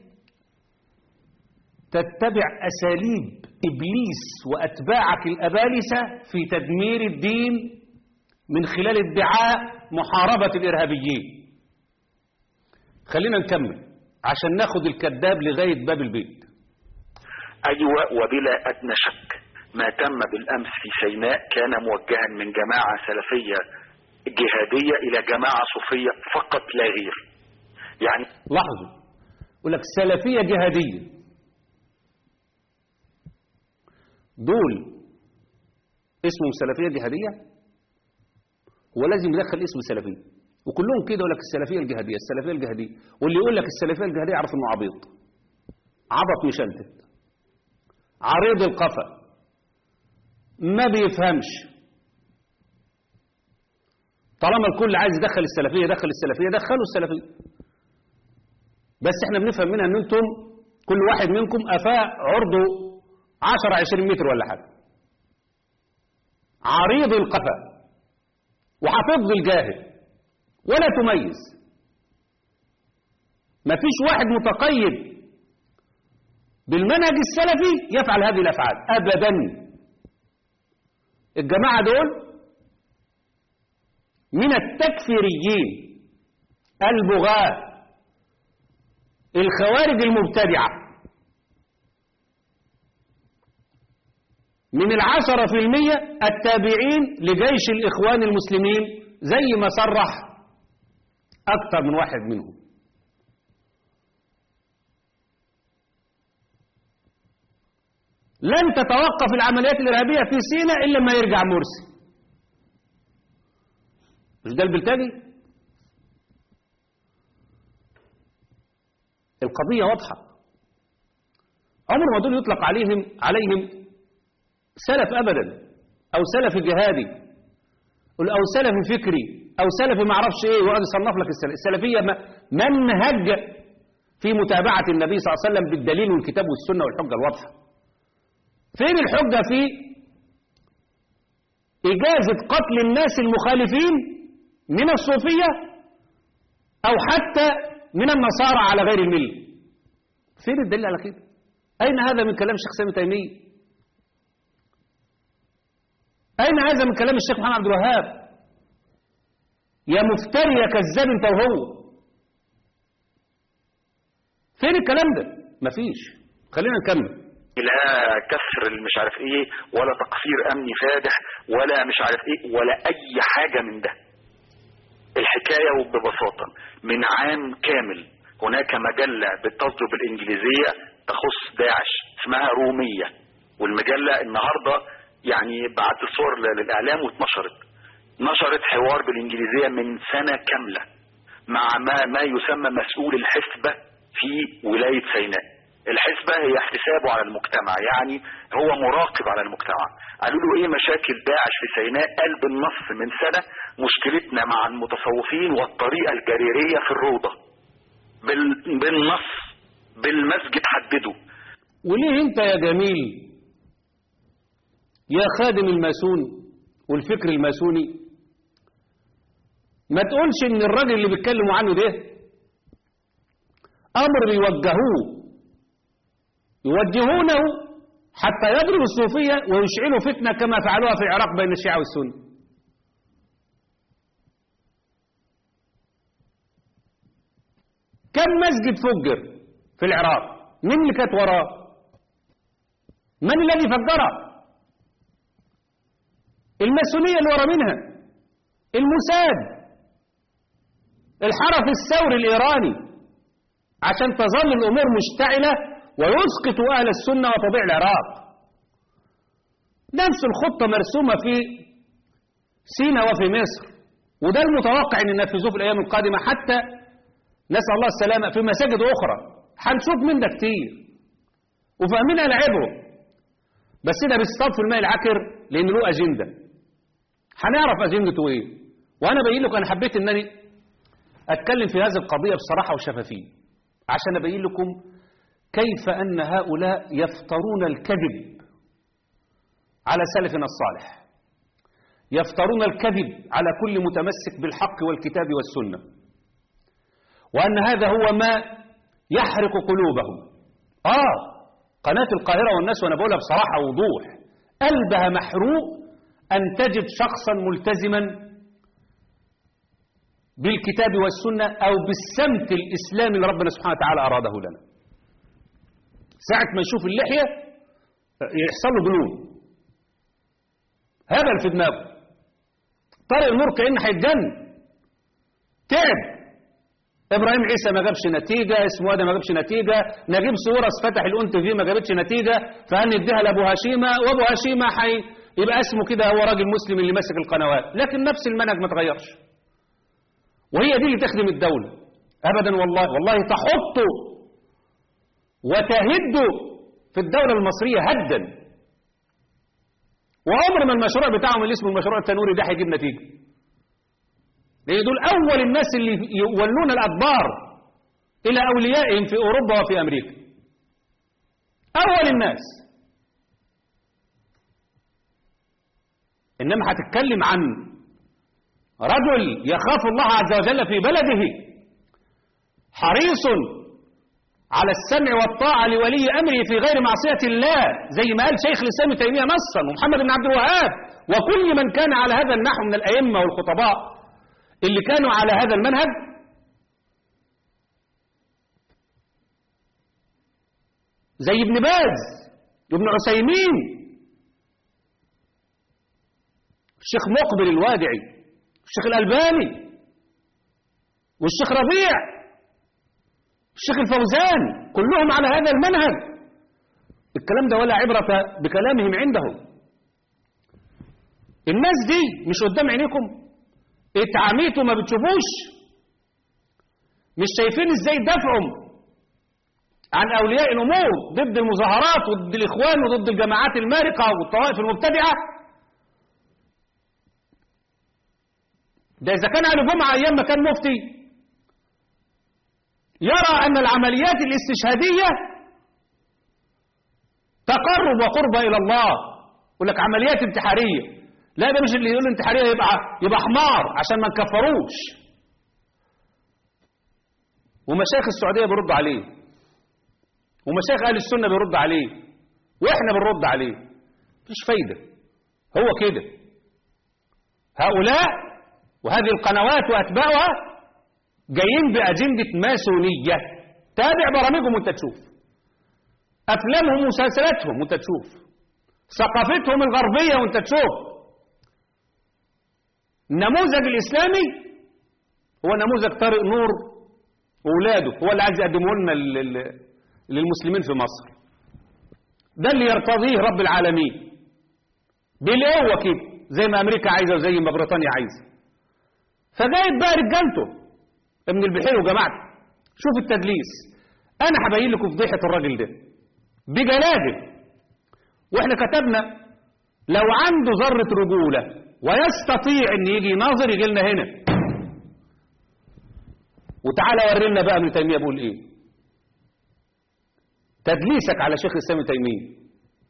تتبع أساليب إبليس وأتباعك الأبالسة في تدمير الدين من خلال ادعاء محاربة الإرهابيين خلينا نكمل عشان ناخد الكذاب لغاية باب البيت
ايوه وبلا ادنى شك ما تم بالامس في سيناء كان موجها من جماعة سلفية جهادية الى جماعة صوفية فقط لا غير يعني
لاحظوا يقول لك سلفية جهادية دول اسمهم سلفية جهادية هو لازم يدخل اسم سلفية وكلهم كده يقول لك السلفية الجهادية السلفية الجهادية واللي يقول لك السلفية الجهادية يعرف انه عبيط عبط مشلتت عريض القفا ما بيفهمش طالما الكل عايز يدخل السلفية يدخل السلفية دخلوا السلفية بس احنا بنفهم منها ان انتم كل واحد منكم افاء عرضه 10 20 متر ولا حاجه عريض القفا وحفظ الجاهل ولا تميز مفيش واحد متقيد بالمنهج السلفي يفعل هذه الافعال ابدا الجماعه دول من التكفيريين البغاه الخوارج المبتدعة من العشرة في المية التابعين لجيش الإخوان المسلمين زي ما صرح أكثر من واحد منهم لن تتوقف العمليات الإرهابية في سيناء إلا ما يرجع مرسي مش ده البلتاجي القضية واضحة عمر ما دول يطلق عليهم عليهم سلف أبدا أو سلف جهادي أو سلف فكري أو سلف ما اعرفش إيه ويقعد يصنف لك السلف السلفية م- منهج في متابعة النبي صلى الله عليه وسلم بالدليل والكتاب والسنة والحجة الواضحة فين الحجة في إجازة قتل الناس المخالفين من الصوفية أو حتى من النصارى على غير الملة فين الدليل على كده أين هذا من كلام الشيخ سامي تيمية أين هذا من كلام الشيخ محمد عبد الوهاب يا مفتري يا كذاب انت وهو فين الكلام ده مفيش خلينا نكمل
لا كسر مش عارف ايه ولا تقصير امني فادح ولا مش عارف ايه ولا اي حاجة من ده الحكاية وببساطة من عام كامل هناك مجلة بتصدر بالانجليزية تخص داعش اسمها رومية والمجلة النهاردة يعني بعت الصور للاعلام واتنشرت نشرت حوار بالانجليزية من سنة كاملة مع ما, ما يسمى مسؤول الحسبة في ولاية سيناء الحسبة هي احتسابه على المجتمع يعني هو مراقب على المجتمع قالوا له ايه مشاكل داعش في سيناء قال بالنص من سنة مشكلتنا مع المتصوفين والطريقة الجريرية في الروضة بال... بالنص بالمسجد حدده
وليه انت يا جميل يا خادم الماسون والفكر الماسوني ما تقولش ان الراجل اللي بيتكلموا عنه ده امر بيوجهوه يوجهونه حتى يضربوا الصوفية ويشعلوا فتنة كما فعلوها في العراق بين الشيعة والسنة كم مسجد فجر في العراق مين اللي كانت وراه من الذي فجره الماسونية اللي ورا منها الموساد الحرس الثوري الإيراني عشان تظل الأمور مشتعلة ويسقط أهل السنة وتضيع العراق نفس الخطة مرسومة في سينا وفي مصر وده المتوقع أن ينفذوه في الأيام القادمة حتى نسأل الله السلامة في مساجد أخرى هنشوف من ده كتير وفاهمين ألعبهم بس ده بيصطاد في الماء العكر لأن له أجندة هنعرف أجندته إيه وأنا بقول لكم أنا حبيت أنني أتكلم في هذه القضية بصراحة وشفافية عشان أبين لكم كيف أن هؤلاء يفترون الكذب على سلفنا الصالح يفترون الكذب على كل متمسك بالحق والكتاب والسنة وأن هذا هو ما يحرق قلوبهم آه قناة القاهرة والناس وأنا بقولها بصراحة وضوح قلبها محروق أن تجد شخصا ملتزما بالكتاب والسنة أو بالسمت الإسلامي اللي ربنا سبحانه وتعالى أراده لنا ساعة ما يشوف اللحية يحصل له جنون هبل في دماغه طارق النور كأنه هيتجن تعب ابراهيم عيسى ما جابش نتيجة اسمه ده ما جابش نتيجة نجيب صورة فتح الانت فيه ما جابتش نتيجة فهنديها لابو هشيمة وابو هشيمة حي يبقى اسمه كده هو راجل مسلم اللي ماسك القنوات لكن نفس المنهج ما تغيرش وهي دي اللي تخدم الدولة ابدا والله والله تحط وتهد في الدولة المصرية هدا وعمر ما المشروع بتاعهم اللي اسمه المشروع التنوري ده هيجيب نتيجة لأن دول أول الناس اللي يولون الأدبار إلى أوليائهم في أوروبا وفي أمريكا أول الناس إنما هتتكلم عن رجل يخاف الله عز وجل في بلده حريص على السمع والطاعة لولي أمره في غير معصية الله زي ما قال شيخ الإسلام تيمية نصا ومحمد بن عبد الوهاب وكل من كان على هذا النحو من الأئمة والخطباء اللي كانوا على هذا المنهج زي ابن باز وابن عثيمين الشيخ مقبل الوادعي الشيخ الألباني والشيخ ربيع الشيخ الفوزان كلهم على هذا المنهج الكلام ده ولا عبرة بكلامهم عندهم الناس دي مش قدام عينيكم اتعميتوا ما بتشوفوش مش شايفين ازاي دفعهم عن اولياء الامور ضد المظاهرات وضد الاخوان وضد الجماعات المارقه والطوائف المبتدعه ده اذا كان علي جمعه ايام ما كان مفتي يرى ان العمليات الاستشهاديه تقرب وقرب الى الله يقول لك عمليات انتحاريه لا ده مش اللي يقول انتحاريه يبقى يبقى حمار عشان ما نكفروش ومشايخ السعودية بيرد عليه ومشايخ أهل السنة بيرد عليه وإحنا بنرد عليه مفيش فايدة هو كده هؤلاء وهذه القنوات وأتباعها جايين بأجندة ماسونية تابع برامجهم وانت تشوف أفلامهم ومسلسلاتهم وانت تشوف ثقافتهم الغربية وانت تشوف النموذج الإسلامي هو نموذج طارق نور وولاده هو اللي عايز يقدمه لنا لل- للمسلمين في مصر ده اللي يرتضيه رب العالمين بالقوة كده زي ما أمريكا عايزة وزي ما بريطانيا عايزة فجايب بقى رجالته ابن البحير وجماعته شوف التدليس أنا هبين لكم فضيحة الراجل ده بجلاده واحنا كتبنا لو عنده ذرة رجولة ويستطيع ان يجي ناظر يجي لنا هنا وتعالى وري لنا بقى ابن تيمية بيقول ايه تدليسك على شيخ الاسلام ابن تيمية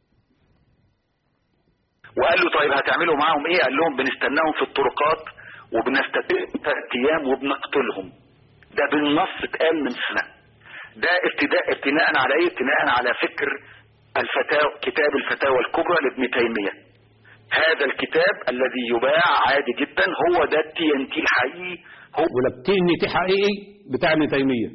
وقال له طيب هتعملوا معاهم ايه قال لهم بنستناهم في الطرقات وبنستدعي ثلاث ايام وبنقتلهم ده بالنص اتقال من سنه ده ابتداء ابتناء على ايه ابتناء على فكر الفتاوى كتاب الفتاوى الكبرى لابن تيميه هذا الكتاب الذي يباع عادي جدا هو ده التي ان تي الحقيقي هو
ولا بتني تي حقيقي بتاع ابن تيمية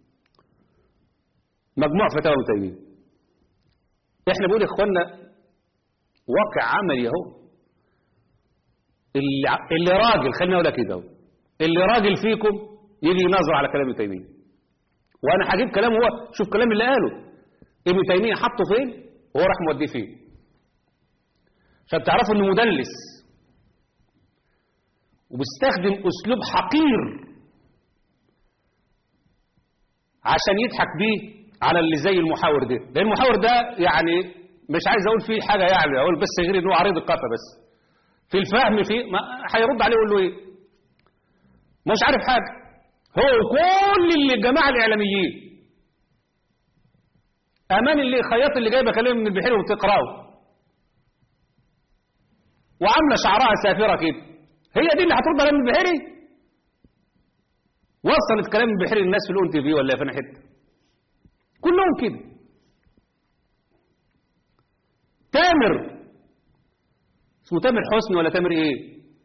مجموع فتاوى ابن تيمية احنا بنقول يا اخوانا واقع عملي اهو اللي, ع- اللي راجل خليني اقولها كده اهو اللي راجل فيكم يجي ينظر على كلام ابن تيمية وانا هجيب كلامه هو شوف كلام اللي قاله ابن تيمية حطه فين وهو راح موديه فين عشان تعرفوا انه مدلس وبيستخدم اسلوب حقير عشان يضحك بيه على اللي زي المحاور ده لان المحاور ده يعني مش عايز اقول فيه حاجه يعني اقول بس غير انه عريض القفا بس في الفهم فيه ما هيرد عليه يقول له ايه مش عارف حاجه هو وكل اللي الجماعه الاعلاميين امان اللي خياط اللي جايبه كلام من البحيره وتقراه وعامله شعرها سافره كده هي دي اللي هترد على ابن البحيري وصلت كلام ابن البحيري للناس في الاون تي في ولا في حته كلهم كده تامر اسمه تامر حسني ولا تامر ايه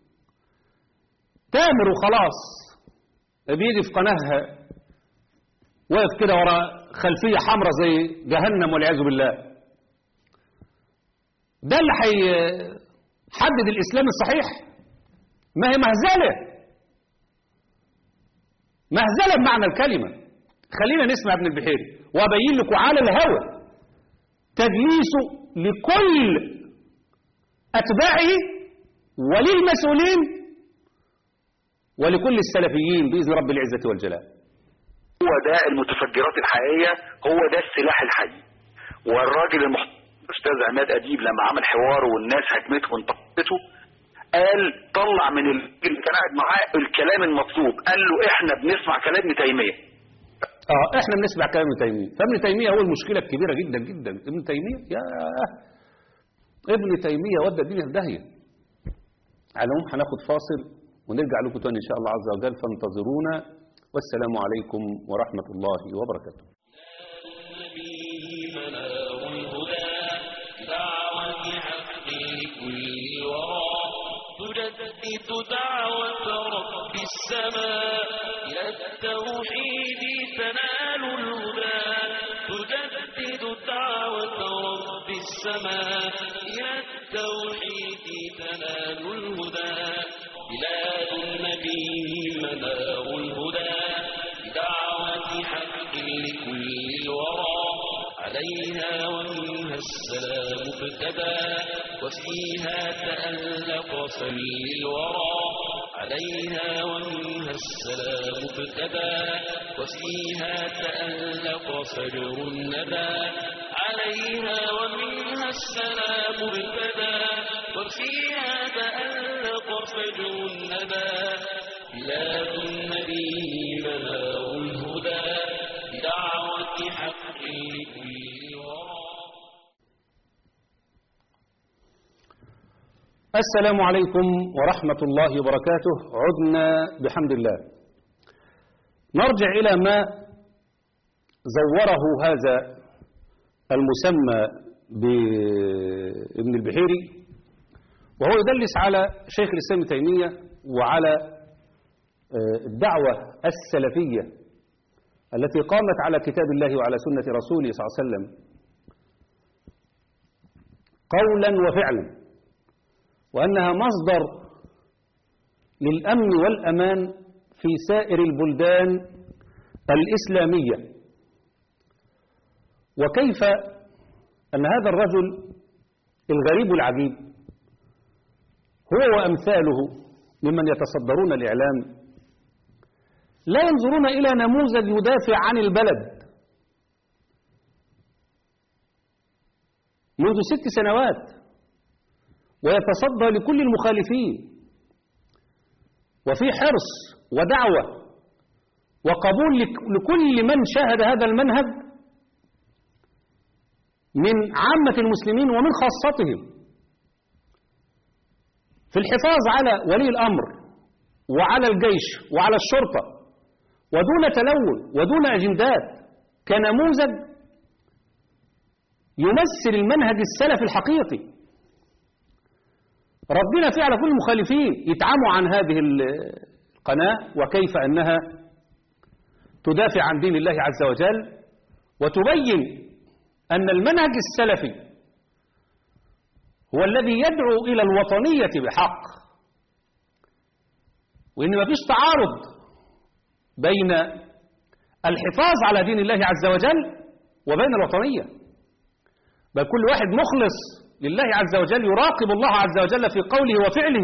تامر وخلاص بيجي في قناه واقف كده ورا خلفيه حمراء زي جهنم والعياذ بالله ده اللي هيحدد الاسلام الصحيح ما هي مهزله مهزله بمعنى الكلمه خلينا نسمع ابن البحيري وابين لكم على الهوى تدليسه لكل اتباعه وللمسؤولين ولكل السلفيين باذن رب العزه والجلال
هو ده المتفجرات الحقيقيه هو ده السلاح الحقيقي والراجل المحترم الاستاذ عماد اديب لما عمل حوار والناس هجمته وانتقدته قال طلع من ال- اللي كان قاعد معاه الكلام المطلوب قال له احنا بنسمع كلام ابن تيميه
اه احنا بنسمع كلام ابن تيميه فابن تيميه هو المشكله الكبيره جدا جدا ابن تيميه يا ابن تيميه ودى الدنيا في داهيه على العموم هناخد فاصل ونرجع لكم تاني ان شاء الله عز وجل فانتظرونا والسلام عليكم ورحمه الله وبركاته
فيه منار الهدى دعوة حق لكل ورى تجدد دعوة رب السماء إلى التوحيد تنال الهدى تجدد دعوة رب السماء إلى التوحيد تنال الهدى بلاد النبي منار الهدى بدعوة حق لكل الورى عليها ومنها السلام ابتدى وفيها تألق فل الورى عليها ومنها السلام ابتدى وفيها تألق فجر الندى عليها ومنها السلام ابتدى وفيها تألق فجر الندى بلاد النبي منار الهدى بدعوة حق لكل ورى
السلام عليكم ورحمة الله وبركاته عدنا بحمد الله نرجع إلى ما زوره هذا المسمى بابن البحيري وهو يدلس على شيخ الإسلام ابن تيمية وعلى آه، الدعوة السلفية التي قامت على كتاب الله وعلى سنة رسوله صلى الله عليه وسلم قولا وفعلا وأنها مصدر للأمن والأمان في سائر البلدان الإسلامية وكيف أن هذا الرجل الغريب العجيب هو وأمثاله ممن يتصدرون الإعلام لا ينظرون إلى نموذج يدافع عن البلد منذ ست سنوات ويتصدى لكل المخالفين وفي حرص ودعوة وقبول لك- لكل من شاهد هذا المنهج من عامة المسلمين ومن خاصتهم في الحفاظ على ولي الأمر وعلى الجيش وعلى الشرطة ودون تلون ودون أجندات كنموذج يمثل المنهج السلفي الحقيقي ردنا فيه على كل المخالفين يتعاموا عن هذه القناة وكيف أنها تدافع عن دين الله عز وجل وتبين أن المنهج السلفي هو الذي يدعو إلى الوطنية بحق وإن ما فيش تعارض بين الحفاظ على دين الله عز وجل وبين الوطنية بل كل واحد مخلص لله عز وجل يراقب الله عز وجل في قوله وفعله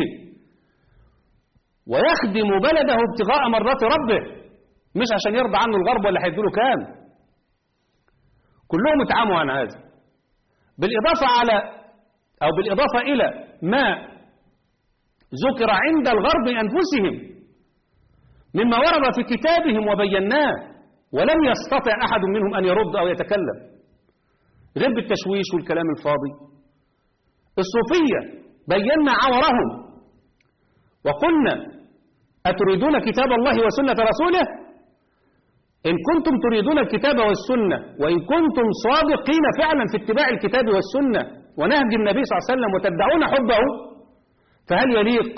ويخدم بلده ابتغاء مرضات ربه مش عشان يرضى عنه الغرب ولا هيديله كام كلهم اتعاموا عن هذا بالإضافة على أو بالإضافة إلى ما ذكر عند الغرب أنفسهم مما ورد في كتابهم وبيناه ولم يستطع أحد منهم أن يرد أو يتكلم غير بالتشويش والكلام الفاضي الصوفية بينا عورهم وقلنا أتريدون كتاب الله وسنة رسوله إن كنتم تريدون الكتاب والسنة وإن كنتم صادقين فعلا في اتباع الكتاب والسنة ونهج النبي صلى الله عليه وسلم وتدعون حبه فهل يليق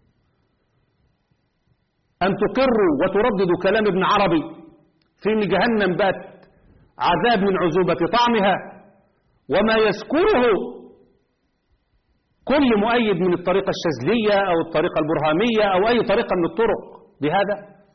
أن تقروا وترددوا كلام ابن عربي في إن جهنم بات عذاب من عذوبة طعمها وما يذكره كل مؤيد من الطريقة الشاذلية أو الطريقة البرهامية أو أي طريقة من الطرق بهذا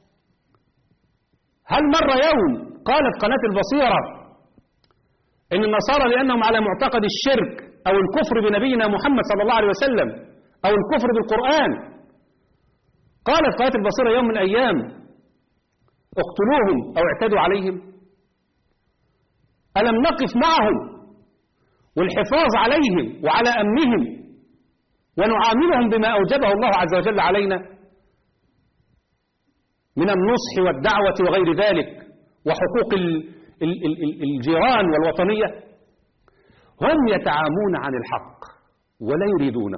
هل مر يوم قالت قناة البصيرة إن النصارى لأنهم على معتقد الشرك أو الكفر بنبينا محمد صلى الله عليه وسلم أو الكفر بالقرآن قالت قناة البصيرة يوم من الأيام اقتلوهم أو اعتدوا عليهم ألم نقف معهم والحفاظ عليهم وعلى أمنهم ونعاملهم بما أوجبه الله عز وجل علينا من النصح والدعوة وغير ذلك وحقوق ال- ال- ال- ال- الجيران والوطنية هم يتعامون عن الحق ولا يريدونه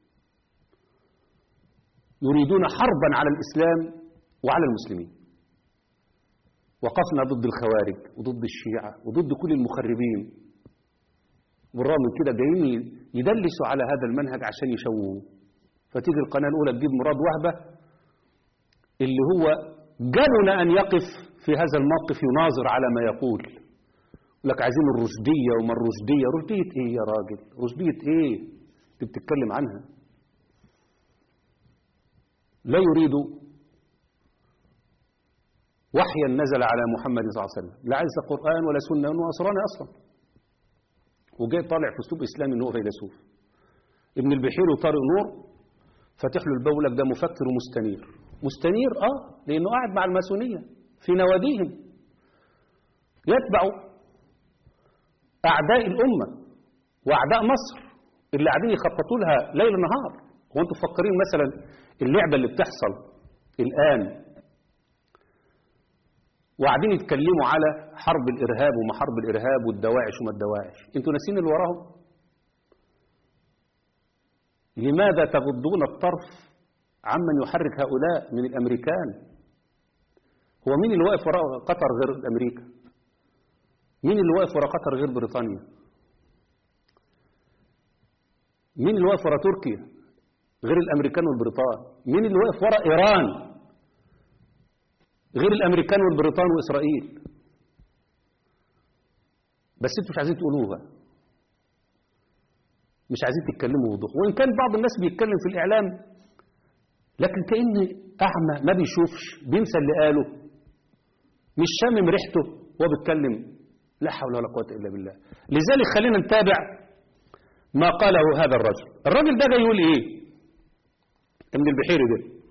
يريدون حربا على الإسلام وعلى المسلمين وقفنا ضد الخوارج وضد الشيعة وضد كل المخربين بالرغم من كده جايين يدلسوا على هذا المنهج عشان يشوهوه فتيجي القناة الأولى تجيب مراد وهبة اللي هو جبن أن يقف في هذا الموقف يناظر على ما يقول يقول لك عايزين الرشدية وما الرشدية رشدية ايه يا راجل رشدية ايه انت بتتكلم عنها لا يريد وحيا نزل على محمد صلى الله عليه وسلم لا عايز قرآن ولا سنة انه نصراني اصلا وجاي طالع في اسلوب اسلامي ان هو فيلسوف ابن البحير وطارق نور فاتح له الباب لك ده مفكر ومستنير مستنير اه لانه قاعد مع الماسونيه في نواديهم يتبع اعداء الامه واعداء مصر اللي قاعدين يخططوا لها ليل نهار هو انتم مفكرين مثلا اللعبه اللي بتحصل الان وقاعدين يتكلموا على حرب الارهاب وما حرب الارهاب والدواعش وما الدواعش انتوا ناسين اللي وراهم لماذا تغضون الطرف عمن يحرك هؤلاء من الامريكان هو مين اللي واقف وراء قطر غير امريكا مين اللي واقف ورا قطر غير بريطانيا مين اللي واقف ورا تركيا غير الامريكان والبريطان مين اللي واقف ورا ايران غير الامريكان والبريطان واسرائيل بس انتوا مش عايزين تقولوه بقى مش عايزين تتكلموا بوضوح وان كان بعض الناس بيتكلم في الاعلام لكن كأن اعمى ما بيشوفش بينسى اللي قاله مش شامم ريحته وهو بيتكلم لا حول ولا قوه الا بالله لذلك خلينا نتابع ما قاله هذا الرجل الراجل ده جاي يقول ايه ابن البحيري ده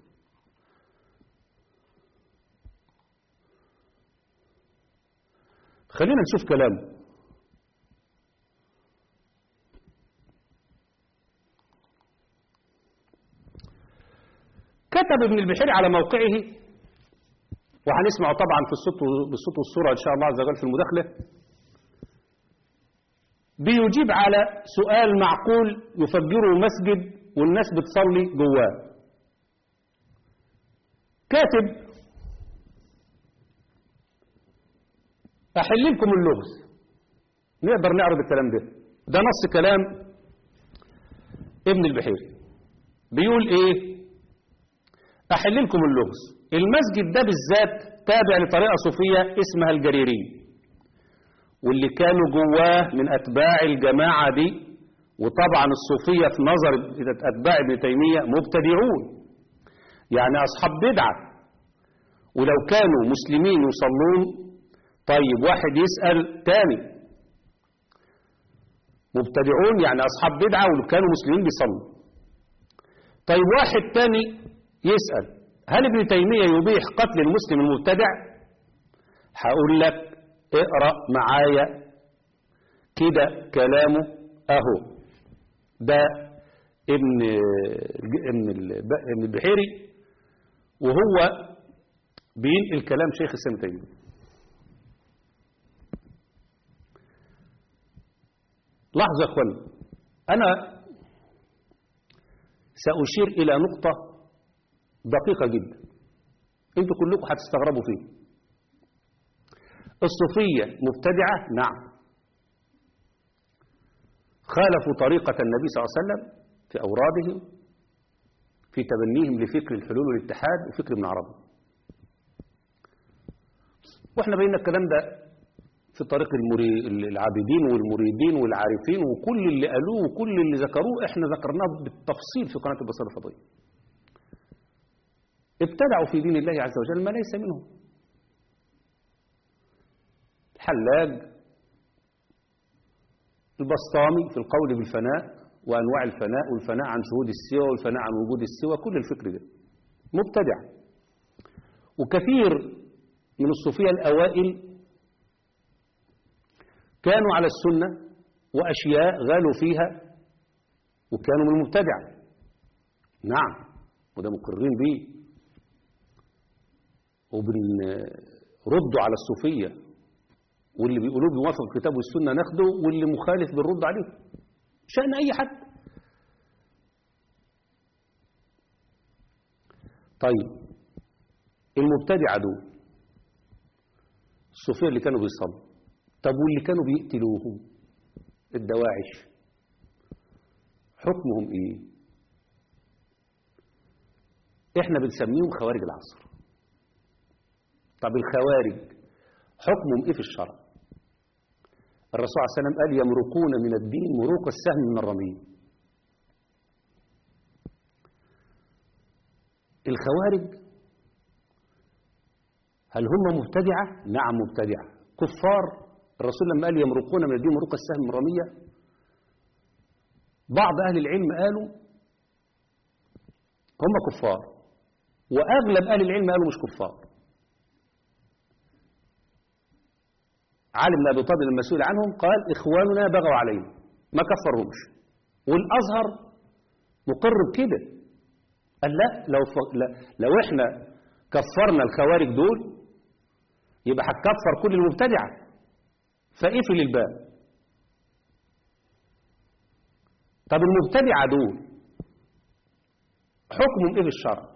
خلينا نشوف كلامه كتب ابن البحيري على موقعه وهنسمعه طبعا في الصوت بالصوت والصورة إن شاء الله عز وجل في المداخلة بيجيب على سؤال معقول يفجره مسجد والناس بتصلي جواه كاتب أحل لكم اللغز نقدر نعرض الكلام ده ده نص كلام ابن البحيري بيقول ايه أحل لكم اللغز المسجد ده بالذات تابع لطريقة صوفية اسمها الجريرين واللي كانوا جواه من أتباع الجماعة دي وطبعا الصوفية في نظر أتباع ابن تيمية مبتدعون يعني أصحاب بدعة ولو كانوا مسلمين يصلون طيب واحد يسأل تاني مبتدعون يعني أصحاب بدعة ولو كانوا مسلمين بيصلوا طيب واحد تاني يسأل هل ابن تيمية يبيح قتل المسلم المبتدع هقول لك اقرأ معايا كده كلامه اهو ده ابن ابن ابن البحيري وهو بينقل كلام شيخ الاسلام تيمية لحظة يا اخوانا انا سأشير الى نقطة دقيقة جدا انتوا كلكم هتستغربوا فيه الصوفية مبتدعة نعم خالفوا طريقة النبي صلى الله عليه وسلم في أورادهم في تبنيهم لفكر الحلول والاتحاد وفكر ابن عربي واحنا بينا الكلام ده في طريق المري... العابدين والمريدين والعارفين وكل اللي قالوه وكل اللي ذكروه احنا ذكرناه بالتفصيل في قناة البصيرة الفضائية ابتدعوا في دين الله عز وجل ما ليس منه الحلاج البسطامي في القول بالفناء وأنواع الفناء والفناء عن شهود السوى والفناء عن وجود السوى كل الفكر ده مبتدع وكثير من الصوفية الأوائل كانوا على السنة وأشياء غالوا فيها وكانوا من المبتدع نعم وده مقرين به وبنردوا على الصوفية واللي بيقولوه بيوافق الكتاب والسنة ناخده واللي مخالف بنرد عليه شأن أي حد طيب المبتدعة دول الصوفية اللي كانوا بيصلوا طب واللي كانوا بيقتلوهم الدواعش حكمهم ايه احنا بنسميهم خوارج العصر طب الخوارج حكمهم ايه في الشرع الرسول عليه السلام قال يمرقون من الدين مروق السهم من الرميم الخوارج هل هم مبتدعة؟ نعم مبتدعة كفار الرسول لما قال يمرقون من الدين مروق السهم من الرمية بعض أهل العلم قالوا هم كفار وأغلب أهل العلم قالوا مش كفار علي بن أبي طالب لما سئل عنهم قال إخواننا بغوا علينا ما كفرهمش والأزهر مقر بكده قال لا لو, ف... لا لو احنا كفرنا الخوارج دول يبقى هتكفر كل المبتدعة فقفل الباب طب المبتدعة دول حكمهم ايه في الشرع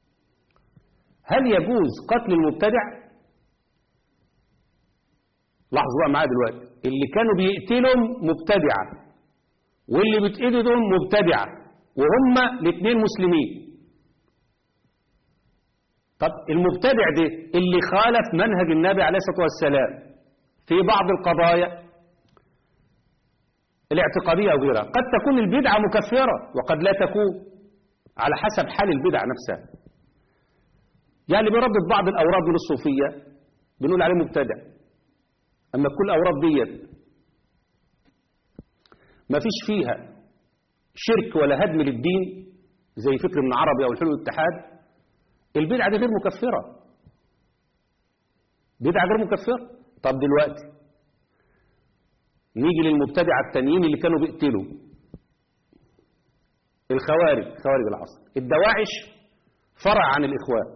هل يجوز قتل المبتدع لاحظوا بقى معايا دلوقتي اللي كانوا بيقتلهم مبتدعة واللي بيتقتلهم مبتدعة وهم الاثنين مسلمين طب المبتدع ده اللي خالف منهج النبي عليه الصلاة والسلام في بعض القضايا الاعتقادية أو غيرها قد تكون البدعة مكفرة وقد لا تكون على حسب حال البدعة نفسها يعني بيردد بعض الأوراد من الصوفية بنقول عليه مبتدع أما كل الأوراد ديت ما فيش فيها شرك ولا هدم للدين زي فكر ابن عربي أو الحلول الاتحاد البدعة دي غير مكفرة بدعة غير مكفرة طب دلوقتي نيجي للمبتدعة التانيين اللي كانوا بيقتلوا الخوارج خوارج العصر الدواعش فرع عن الإخوان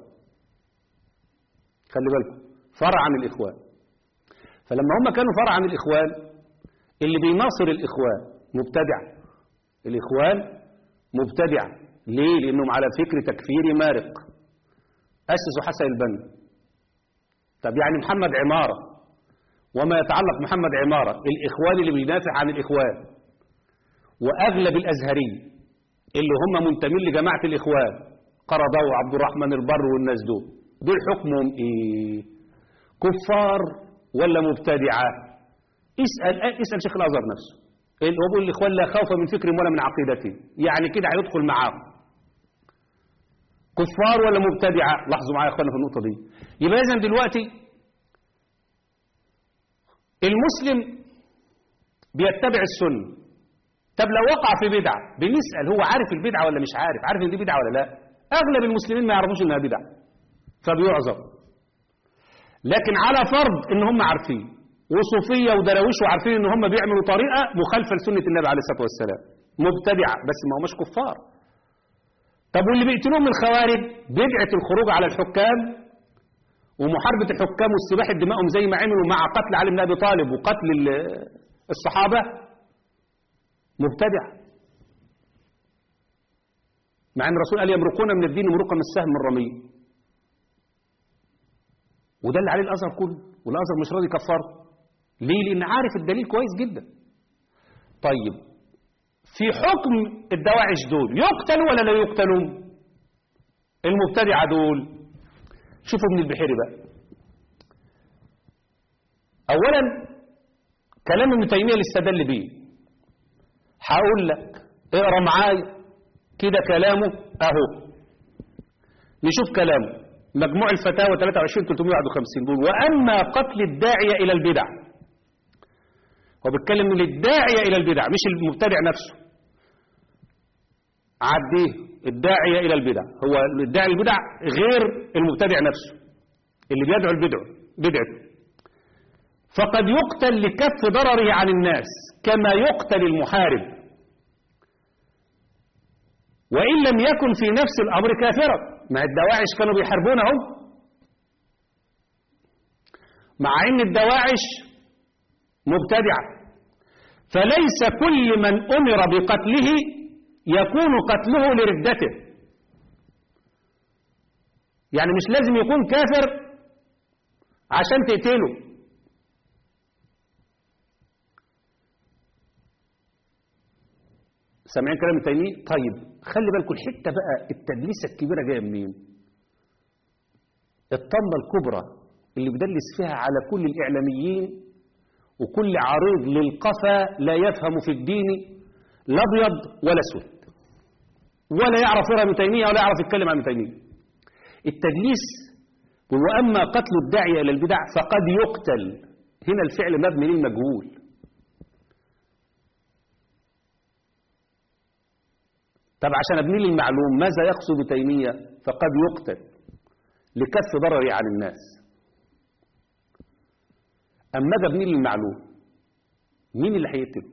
خلي بالكم فرع عن الإخوان فلما هم كانوا فرع عن الإخوان اللي بيناصر الإخوان مبتدع الإخوان مبتدع ليه؟ لأنهم على فكر تكفيري مارق أسسوا حسن البنا طب يعني محمد عمارة وما يتعلق محمد عمارة الإخوان اللي بيدافع عن الإخوان وأغلب الأزهريين اللي هم منتمين لجماعة الإخوان قرضاوي وعبد الرحمن البر والناس دول دول حكمهم إيه كفار ولا مبتدعة اسأل اسأل شيخ الأزهر نفسه اللي هو بيقول الإخوان لا خوف من فكرهم ولا من عقيدتهم يعني كده هيدخل معاهم كفار ولا مبتدعة لاحظوا معايا يا اخوانا في النقطة دي يبقى إذن دلوقتي المسلم بيتبع السنة طب لو وقع في بدعة بنسأل هو عارف البدعة ولا مش عارف عارف ان دي بدعة ولا لا أغلب المسلمين ما يعرفوش انها بدعة فبيعذر لكن على فرض ان هم عارفين وصوفية ودراويش وعارفين ان هم بيعملوا طريقة مخالفة لسنة النبي عليه الصلاة والسلام مبتدعة بس ما هماش كفار طب واللي بيقتلوهم من الخوارج بدعة الخروج على الحكام ومحاربة الحكام واستباح دمائهم زي ما عملوا مع قتل علي بن أبي طالب وقتل الصحابة مبتدع مع أن الرسول قال يمرقون من الدين مروقا من السهم من الرمي وده اللي عليه الأزهر كله والأزهر مش راضي يكفره ليه؟ لأن عارف الدليل كويس جدا طيب في حكم الدواعش دول يقتلوا ولا لا يقتلوا المبتدعة دول شوفوا ابن البحيري بقى أولا كلام ابن تيمية اللي استدل بيه هقول لك اقرا معايا كده كلامه اهو نشوف كلامه مجموع الفتاوى 23 351 بيقول واما قتل الداعيه الى البدع هو بيتكلم من الداعيه الى البدع مش المبتدع نفسه عديه الداعيه الى البدع هو الداعي البدع غير المبتدع نفسه اللي بيدعو البدع بدعته فقد يقتل لكف ضرره عن الناس كما يقتل المحارب وإن لم يكن في نفس الأمر كافرا مع الدواعش كانوا بيحاربونهم مع أن الدواعش مبتدعة فليس كل من أمر بقتله يكون قتله لردته يعني مش لازم يكون كافر عشان تقتله سامعين كلام التيمية طيب خلي بالكم الحتة بقى التدليسة الكبيرة جاية منين الطمة الكبرى اللي بدلس فيها على كل الإعلاميين وكل عريض للقفا لا يفهم في الدين لا أبيض ولا أسود ولا يعرف يرى ابن تيمية ولا يعرف يتكلم عن ابن تيمية التدليس وأما قتل الداعية إلى البدع فقد يقتل هنا الفعل مبني للمجهول طب عشان ابني لي المعلوم ماذا يقصد تيمية فقد يقتل لكف ضرري عن الناس أما أجي ابني لي المعلوم مين اللي هيقتله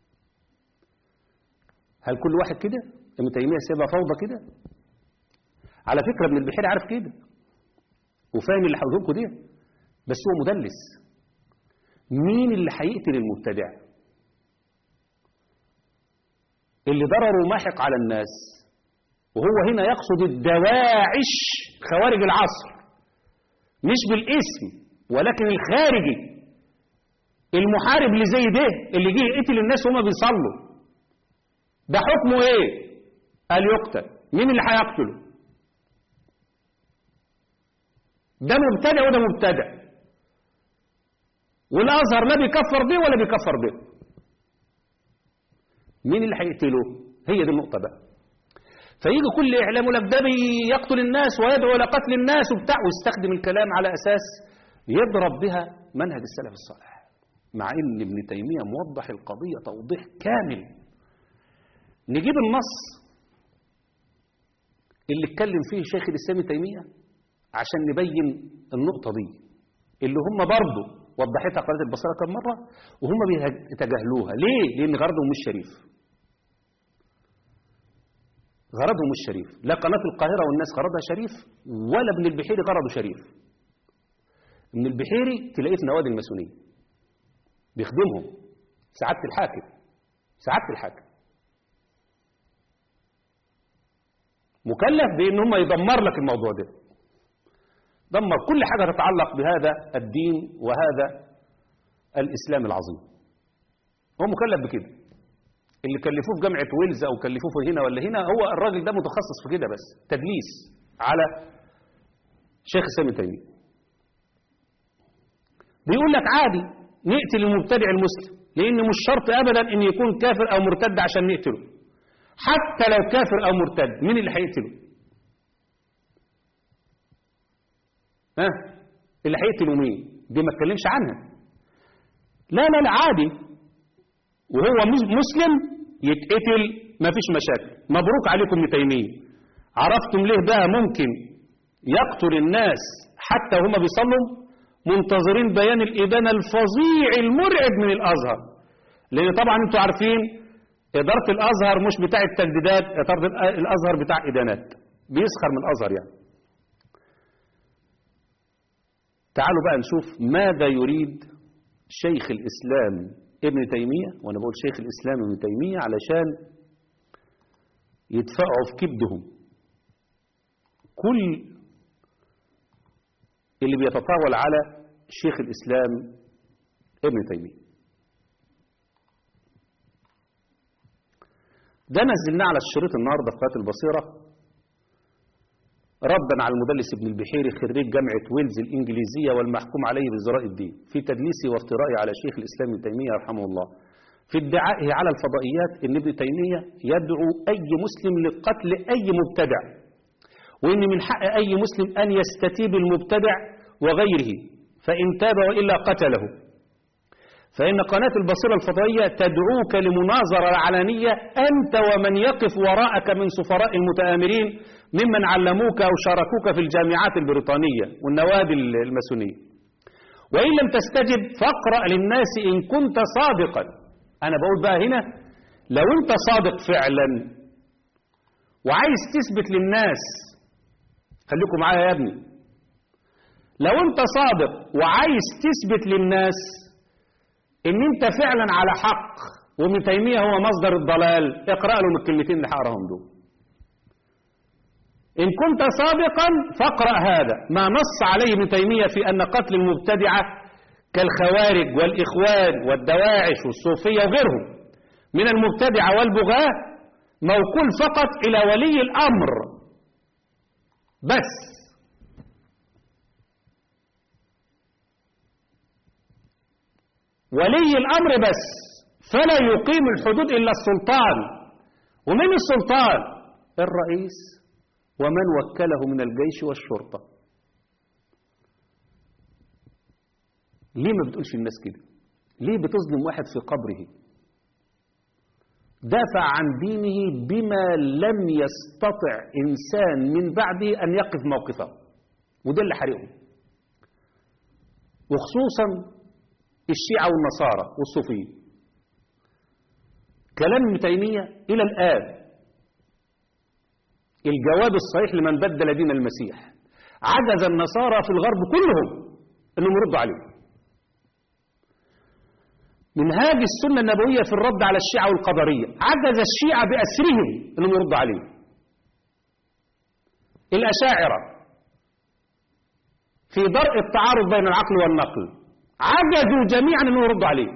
هل كل واحد كده ابن تيمية سيبها فوضى كده على فكرة ابن البحير عارف كده وفاهم اللي هقوله لكم ده بس هو مدلس مين اللي هيقتل المبتدع اللي ضرره ماحق على الناس وهو هنا يقصد الدواعش خوارج العصر مش بالاسم ولكن الخارجي المحارب اللي زي ده اللي جه يقتل الناس وهما بيصلوا ده حكمه ايه قال يقتل مين اللي هيقتله ده مبتدع وده مبتدع والازهر لا بيكفر ده ولا بيكفر ده مين اللي هيقتله هي دي النقطه بقى فيجي كل اعلام يقول لك ده بيقتل الناس ويدعو الى قتل الناس وبتاع ويستخدم الكلام على اساس يضرب بها منهج السلف الصالح مع ان ابن تيميه موضح القضيه توضيح كامل نجيب النص اللي اتكلم فيه شيخ الاسلام ابن تيميه عشان نبين النقطه دي اللي هم برضه وضحتها قناه البصره كم مره وهم بيتجاهلوها ليه لان غرضهم مش شريف غرضهم مش شريف لا قناه القاهره والناس غرضها شريف ولا ابن البحيري غرضه شريف ابن البحيري تلاقيه في نوادي الماسونيه بيخدمهم سعاده الحاكم سعاده الحاكم مكلف بان هم يدمر لك الموضوع ده دمر كل حاجه تتعلق بهذا الدين وهذا الاسلام العظيم هو مكلف بكده اللي كلفوه في جامعه ويلز او كلفوه في هنا ولا هنا هو الراجل ده متخصص في كده بس تدليس على شيخ الاسلام ابن تيميه بيقول لك عادي نقتل المبتدع المسلم لان مش شرط ابدا ان يكون كافر او مرتد عشان نقتله حتى لو كافر او مرتد مين اللي هيقتله ها اللي هيقتله مين دي ما اتكلمش عنها لا لا لا عادي وهو مسلم يتقتل ما فيش مشاكل مبروك عليكم ابن تيميه عرفتم ليه بقى ممكن يقتل الناس حتى وهم بيصلوا منتظرين بيان الإبانة الفظيع المرعب من الأزهر لأن طبعا انتوا عارفين إدارة الأزهر مش بتاع التجديدات إدارة الأزهر بتاع إدانات بيسخر من الأزهر يعني تعالوا بقى نشوف ماذا يريد شيخ الإسلام ابن تيمية وأنا بقول شيخ الإسلام ابن تيمية علشان يدفعوا في كبدهم كل اللي بيتطاول على شيخ الإسلام ابن تيمية ده نزلناه على الشريط النهاردة في قناة البصيرة ردا على المدلس ابن البحيري خريج جامعة ويلز الإنجليزية والمحكوم عليه بزراء الدين في تدليسه وافترائه على شيخ الإسلام ابن تيمية رحمه الله في ادعائه على الفضائيات ان ابن تيمية يدعو أي مسلم لقتل أي مبتدع وإن من حق أي مسلم أن يستتيب المبتدع وغيره فإن تاب وإلا قتله فإن قناة البصيرة الفضائية تدعوك لمناظرة علانية أنت ومن يقف وراءك من سفراء المتآمرين ممن علموك أو شاركوك في الجامعات البريطانية والنوادي الماسونية وإن لم تستجب فاقرأ للناس إن كنت صادقا أنا بقول بقى هنا لو أنت صادق فعلا وعايز تثبت للناس خليكم معايا يا ابني لو انت صادق وعايز تثبت للناس ان انت فعلا على حق وابن تيمية هو مصدر الضلال اقرأ لهم الكلمتين اللي هقراهم دول ان كنت صادقا فاقرأ هذا ما نص عليه ابن تيمية في ان قتل المبتدعة كالخوارج والاخوان والدواعش والصوفية وغيرهم من المبتدعة والبغاة موكول فقط الى ولي الامر بس ولي الأمر بس فلا يقيم الحدود إلا السلطان ومن السلطان الرئيس ومن وكله من الجيش والشرطة ليه ما بتقولش الناس كده ليه بتظلم واحد في قبره دافع عن دينه بما لم يستطع إنسان من بعده أن يقف موقفه وده اللي حرقه وخصوصا الشيعة والنصارى والصوفيين كلام ابن تيمية إلى الآن الجواب الصحيح لمن بدل دين المسيح عجز النصارى في الغرب كلهم أنهم يردوا عليه منهاج السنة النبوية في الرد على الشيعة والقدرية عجز الشيعة بأسرهم أنهم يردوا عليه الأشاعرة في درء التعارض بين العقل والنقل عجزوا جميعا انه يردوا عليه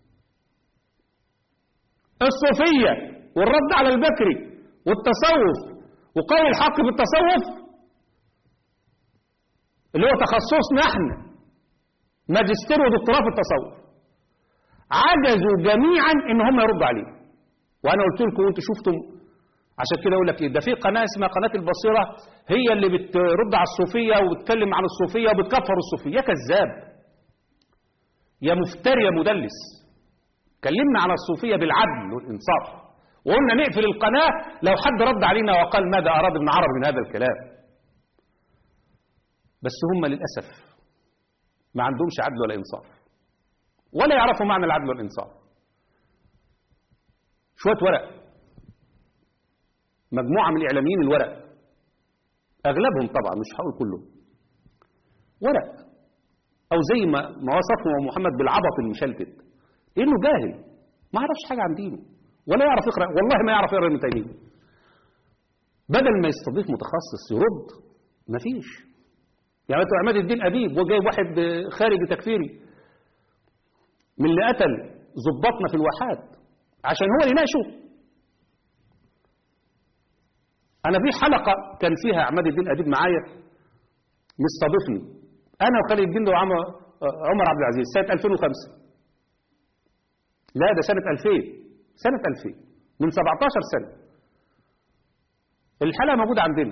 الصوفية والرد على البكري والتصوف وقول الحق بالتصوف اللي هو تخصصنا احنا ماجستير ودكتوراه في التصوف عجزوا جميعا ان هم يردوا عليه وانا قلت لكم وانتم شفتم عشان كده اقول لك ايه ده في قناه اسمها قناه البصيره هي اللي بترد على الصوفيه وبتتكلم عن الصوفيه وبتكفر الصوفيه يا كذاب يا مفتري يا مدلس كلمنا عن الصوفيه بالعدل والانصاف وقلنا نقفل القناه لو حد رد علينا وقال ماذا اراد ابن عربي من هذا الكلام بس هم للاسف ما عندهمش عدل ولا انصاف ولا يعرفوا معنى العدل والانصاف شويه ورق مجموعة من الإعلاميين الورق أغلبهم طبعا مش هقول كلهم ورق أو زي ما ما وصفه محمد بالعبط المشلتت لأنه جاهل ما يعرفش حاجة عن دينه ولا يعرف يقرأ والله ما يعرف يقرأ ابن تيمية بدل ما يستضيف متخصص يرد مفيش يعني انتوا عماد الدين أبيب وجايب واحد خارجي تكفيري من اللي قتل ظباطنا في الواحات عشان هو اللي يناقشه أنا في حلقة كان فيها عماد الدين أديب معايا مستضيفني أنا وخالد الدين ده وعمر عمر عبد العزيز سنة 2005 لا ده سنة 2000 سنة 2000 من 17 سنة الحلقة موجودة عندنا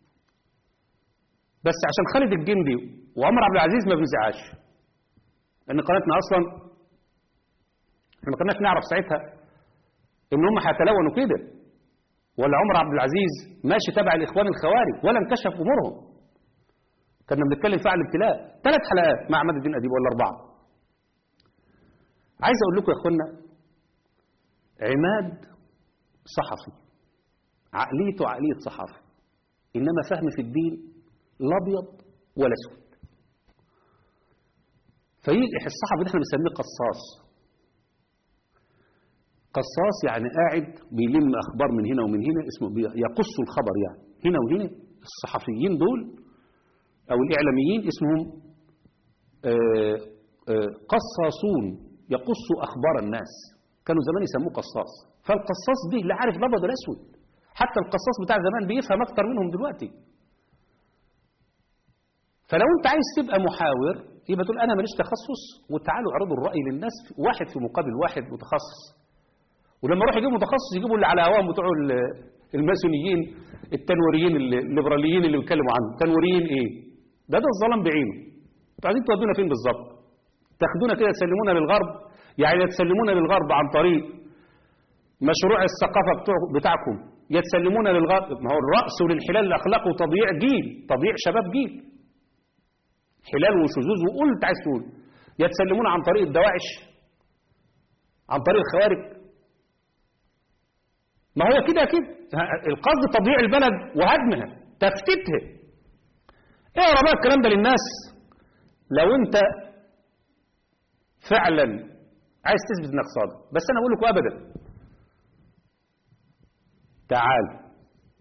بس عشان خالد الجندي وعمر عبد العزيز ما بيزعاش لأن قناتنا أصلا احنا ما كناش نعرف ساعتها إن هم هيتلونوا كده ولا عمر عبد العزيز ماشي تبع الاخوان الخوارج ولا انكشف امورهم كنا بنتكلم فيها عن الابتلاء ثلاث حلقات مع عماد الدين اديب ولا اربعه عايز اقول لكم يا اخوانا عماد صحفي عقليته عقليه صحفي انما فهم في الدين لا ابيض ولا اسود فيجي الصحفي ده احنا بنسميه قصاص قصاص يعني قاعد بيلم اخبار من هنا ومن هنا اسمه يقص الخبر يعني هنا وهنا الصحفيين دول او الاعلاميين اسمهم آآ آآ قصاصون يقصوا اخبار الناس كانوا زمان يسموه قصاص فالقصاص ده لا عارف الابيض ولا اسود حتى القصاص بتاع زمان بيفهم اكتر منهم دلوقتي فلو انت عايز تبقى محاور يبقى تقول انا ماليش تخصص وتعالوا اعرضوا الراي للناس واحد في مقابل واحد متخصص ولما يروح يجيبوا متخصص يجيبوا اللي على هواهم بتوع الماسونيين التنويريين الليبراليين اللي بيتكلموا عنه تنويريين ايه ده ده الظلام بعينه انتوا عايزين تودونا فين بالظبط تاخدونا كده تسلمونا للغرب يعني تسلمونا للغرب عن طريق مشروع الثقافه بتوع بتاعكم يا تسلمونا للغرب ما هو الراس والانحلال الاخلاق وتضييع جيل تضييع شباب جيل حلال وشذوذ وقول انت عايز تقول يا تسلمونا عن طريق الدواعش عن طريق الخوارج ما هو كده كده القصد تضييع البلد وهدمها تفتيتها اقرا بقى الكلام ده للناس لو انت فعلا عايز تثبت انك صادق بس انا اقول لكم ابدا تعال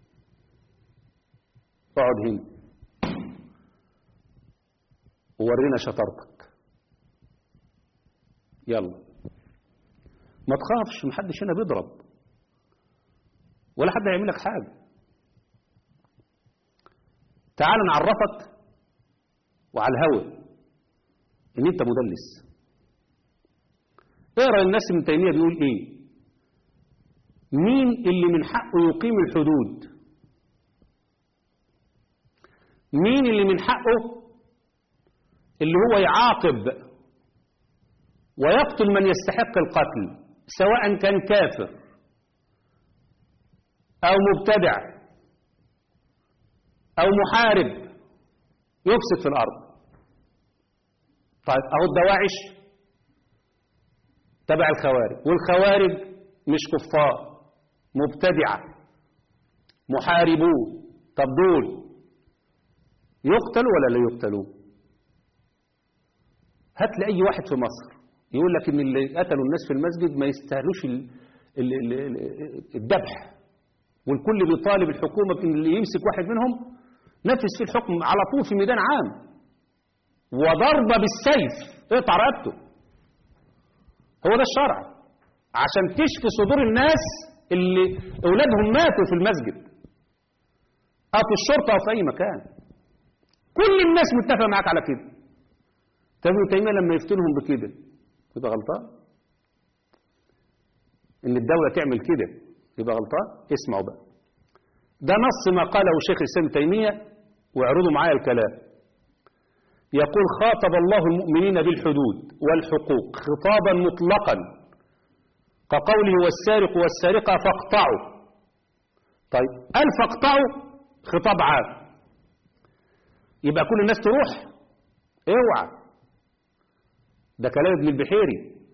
اقعد هنا وورينا شطارتك يلا ما تخافش محدش هنا بيضرب ولا حد هيعمل لك حاجة تعال نعرفك وعلى الهوى ان انت مدلس اقرا الناس ابن تيميه بيقول ايه مين اللي من حقه يقيم الحدود مين اللي من حقه اللي هو يعاقب ويقتل من يستحق القتل سواء كان كافر أو مبتدع أو محارب يفسد في الأرض طيب أهو الدواعش تبع الخوارج والخوارج مش كفار مبتدعة محاربون طب دول يقتلوا ولا لا يقتلوا هات لي أي واحد في مصر يقول لك إن اللي قتلوا الناس في المسجد ما يستاهلوش الذبح والكل بيطالب الحكومة بأن اللي يمسك واحد منهم نفذ فيه الحكم على طول في ميدان عام وضربة بالسيف اقطع رقبته هو ده الشرع عشان تشفي صدور الناس اللي اولادهم ماتوا في المسجد او في الشرطه او في اي مكان كل الناس متفقه معاك على كده طب ابن تيميه لما يفتنهم بكده يبقى غلطان ان الدوله تعمل كده يبقى غلطان اسمعوا بقى ده نص ما قاله شيخ الاسلام ابن تيميه واعرضوا معايا الكلام يقول خاطب الله المؤمنين بالحدود والحقوق خطابا مطلقا كقوله والسارق والسارقة فاقطعوا طيب قال فاقطعوا خطاب عام يبقى كل الناس تروح اوعى ده كلام ابن البحيري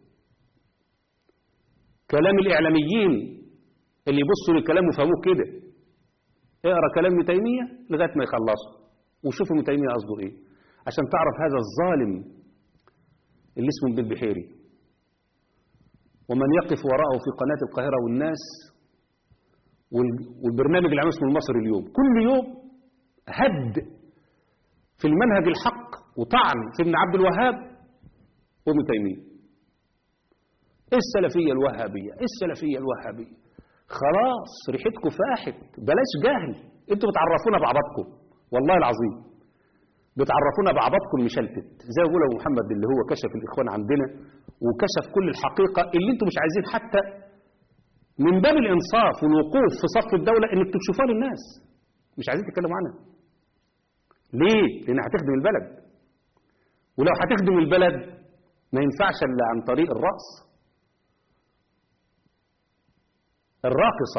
كلام الإعلاميين اللي يبصوا للكلام ويفهموه كده اقرا كلام ابن تيمية لغاية ما يخلصوا وشوفوا ابن تيمية قصده ايه عشان تعرف هذا الظالم اللي اسمه ابن البحيري ومن يقف وراءه في قناة القاهرة والناس والبرنامج اللي عامل اسمه المصري اليوم كل يوم هد في المنهج الحق وطعن في ابن عبد الوهاب وابن تيمية السلفية الوهابية السلفية الوهابية خلاص ريحتكم فاحت بلاش جهل انتوا بتعرفونا بعضكم والله العظيم بتعرفونا بعضكم مشلتت زي ما بيقول ابو محمد اللي هو كشف الاخوان عندنا وكشف كل الحقيقة اللي انتم مش عايزين حتى من باب الانصاف والوقوف في صف الدولة انك تكشفوها للناس مش عايزين تتكلموا عنها ليه؟ لان هتخدم البلد ولو هتخدم البلد ما ينفعش الا عن طريق الرأس الراقصة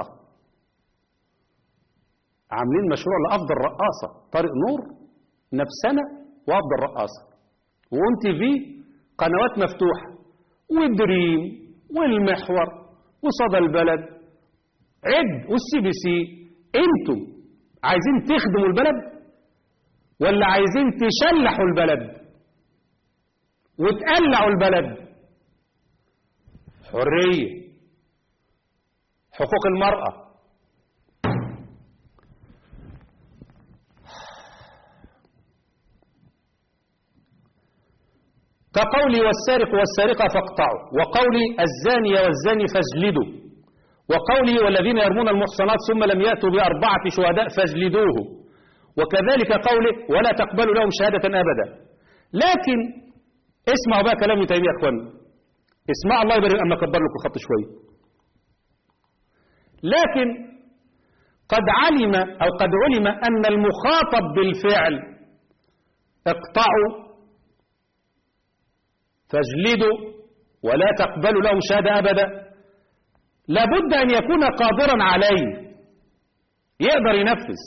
عاملين مشروع لأفضل رقاصة طارق نور نفسنا وأفضل رقاصة وانت في قنوات مفتوحة والدريم والمحور وصدى البلد عد والسي بي سي انتم عايزين تخدموا البلد ولا عايزين تشلحوا البلد وتقلعوا البلد حرية حقوق المرأة كقولي والسارق والسارقة فاقطعوا وقولي الزانية والزاني فاجلدوا وقولي والذين يرمون المحصنات ثم لم يأتوا بأربعة شهداء فاجلدوه وكذلك قوله ولا تقبلوا لهم شهادة أبدا لكن اسمعوا بقى كلام ابن تيمية يا اخوان اسمع الله يبارك أما كبر لكم خط شوية لكن قد علم أو قد علم أن المخاطب بالفعل اقطعوا فاجلدوا ولا تقبلوا لهم شهادة أبدا لابد أن يكون قادرا عليه يقدر ينفذ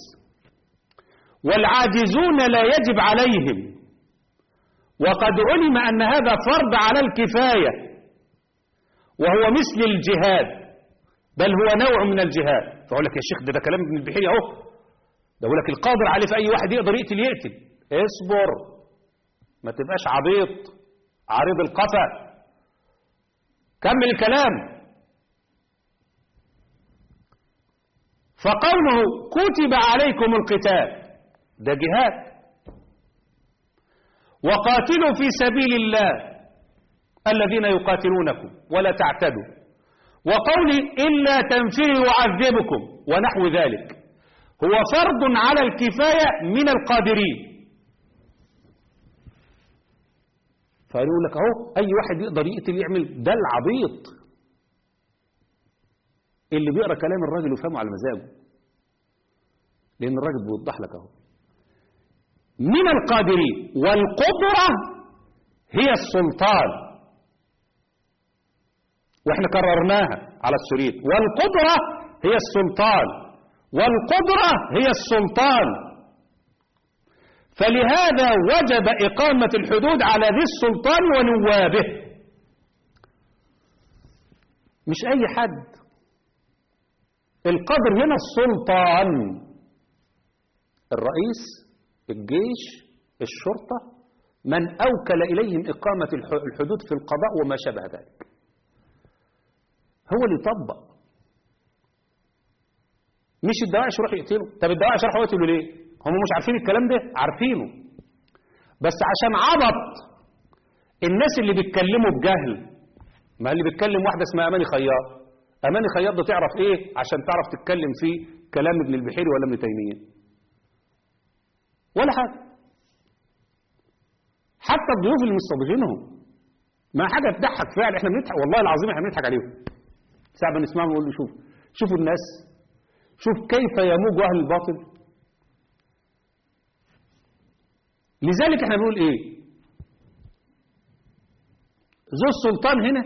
والعاجزون لا يجب عليهم وقد علم أن هذا فرض على الكفاية وهو مثل الجهاد بل هو نوع من الجهاد فأقول لك يا شيخ ده, ده كلام ابن البحيري أهو ده أقول لك القادر عليه في أي واحد يقدر يقتل يقتل اصبر ما تبقاش عبيط عريض القفا كمل الكلام فقوله كتب عليكم القتال ده جهاد وقاتلوا في سبيل الله الذين يقاتلونكم ولا تعتدوا وقولي إلا تنفروا يعذبكم ونحو ذلك هو فرض على الكفاية من القادرين فيقول لك اهو اي واحد يقدر يقتل يعمل ده العبيط اللي بيقرا كلام الراجل ويفهمه على مزاجه لان الراجل بيوضح لك اهو من القادرين والقدرة هي السلطان واحنا كررناها على الشريط والقدرة هي السلطان والقدرة هي السلطان فلهذا وجب إقامة الحدود على ذي السلطان ونوابه مش أي حد القدر هنا السلطان الرئيس الجيش الشرطة من أوكل إليهم إقامة الحدود في القضاء وما شابه ذلك هو اللي يطبق مش الدواعش يروح يقتلوا طب الدواعش راحوا يقتلوا ليه هم مش عارفين الكلام ده عارفينه بس عشان عبط الناس اللي بيتكلموا بجهل ما اللي بيتكلم واحدة اسمها أماني خياط أماني خياط ده تعرف إيه عشان تعرف تتكلم في كلام ابن البحيري ولا ابن تيمية ولا حاجة حتى الضيوف اللي مستضيفينهم ما حاجة تضحك فعلا احنا بنضحك والله العظيم احنا بنضحك عليهم ساعة ما نسمعهم نقول له شوف شوفوا الناس شوف كيف يموج أهل الباطل لذلك احنا بنقول ايه ذو السلطان هنا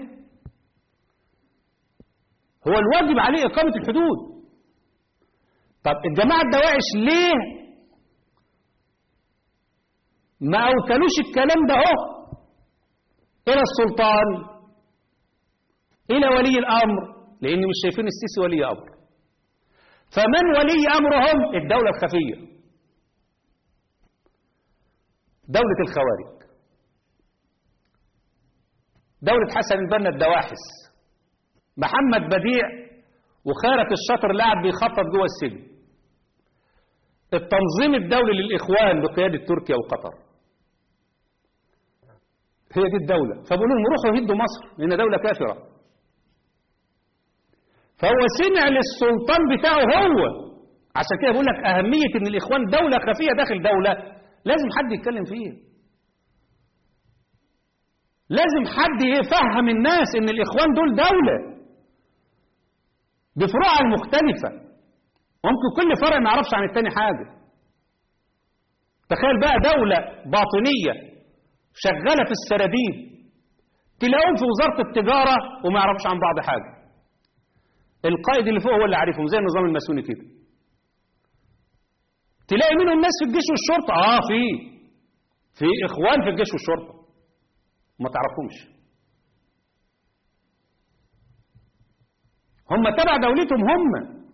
هو الواجب عليه إقامة الحدود طب الجماعة الدواعش ليه ما أوكلوش الكلام ده اهو إلى السلطان إلى ولي الأمر لأن مش شايفين السيسي ولي أمر فمن ولي أمرهم الدولة الخفية دولة الخوارج دولة حسن البنا الدواحس محمد بديع وخيرة الشاطر لاعب بيخطط جوه السجن التنظيم الدولي للإخوان بقيادة تركيا وقطر هي دي الدولة فبقولوا لهم روحوا هدوا مصر لأن دولة كافرة فهو سمع للسلطان بتاعه هو عشان كده بقول لك أهمية إن الإخوان دولة خفية داخل دولة لازم حد يتكلم فيها لازم حد يفهم الناس ان الاخوان دول دولة بفروعها المختلفة ممكن كل فرع ما يعرفش عن التاني حاجة تخيل بقى دولة باطنية شغالة في السراديب تلاقيهم في وزارة التجارة وما يعرفوش عن بعض حاجة القائد اللي فوق هو اللي عارفهم زي النظام الماسوني كده تلاقي منهم ناس في الجيش والشرطة اه في في اخوان في الجيش والشرطة ما تعرفهمش هم تبع دولتهم هم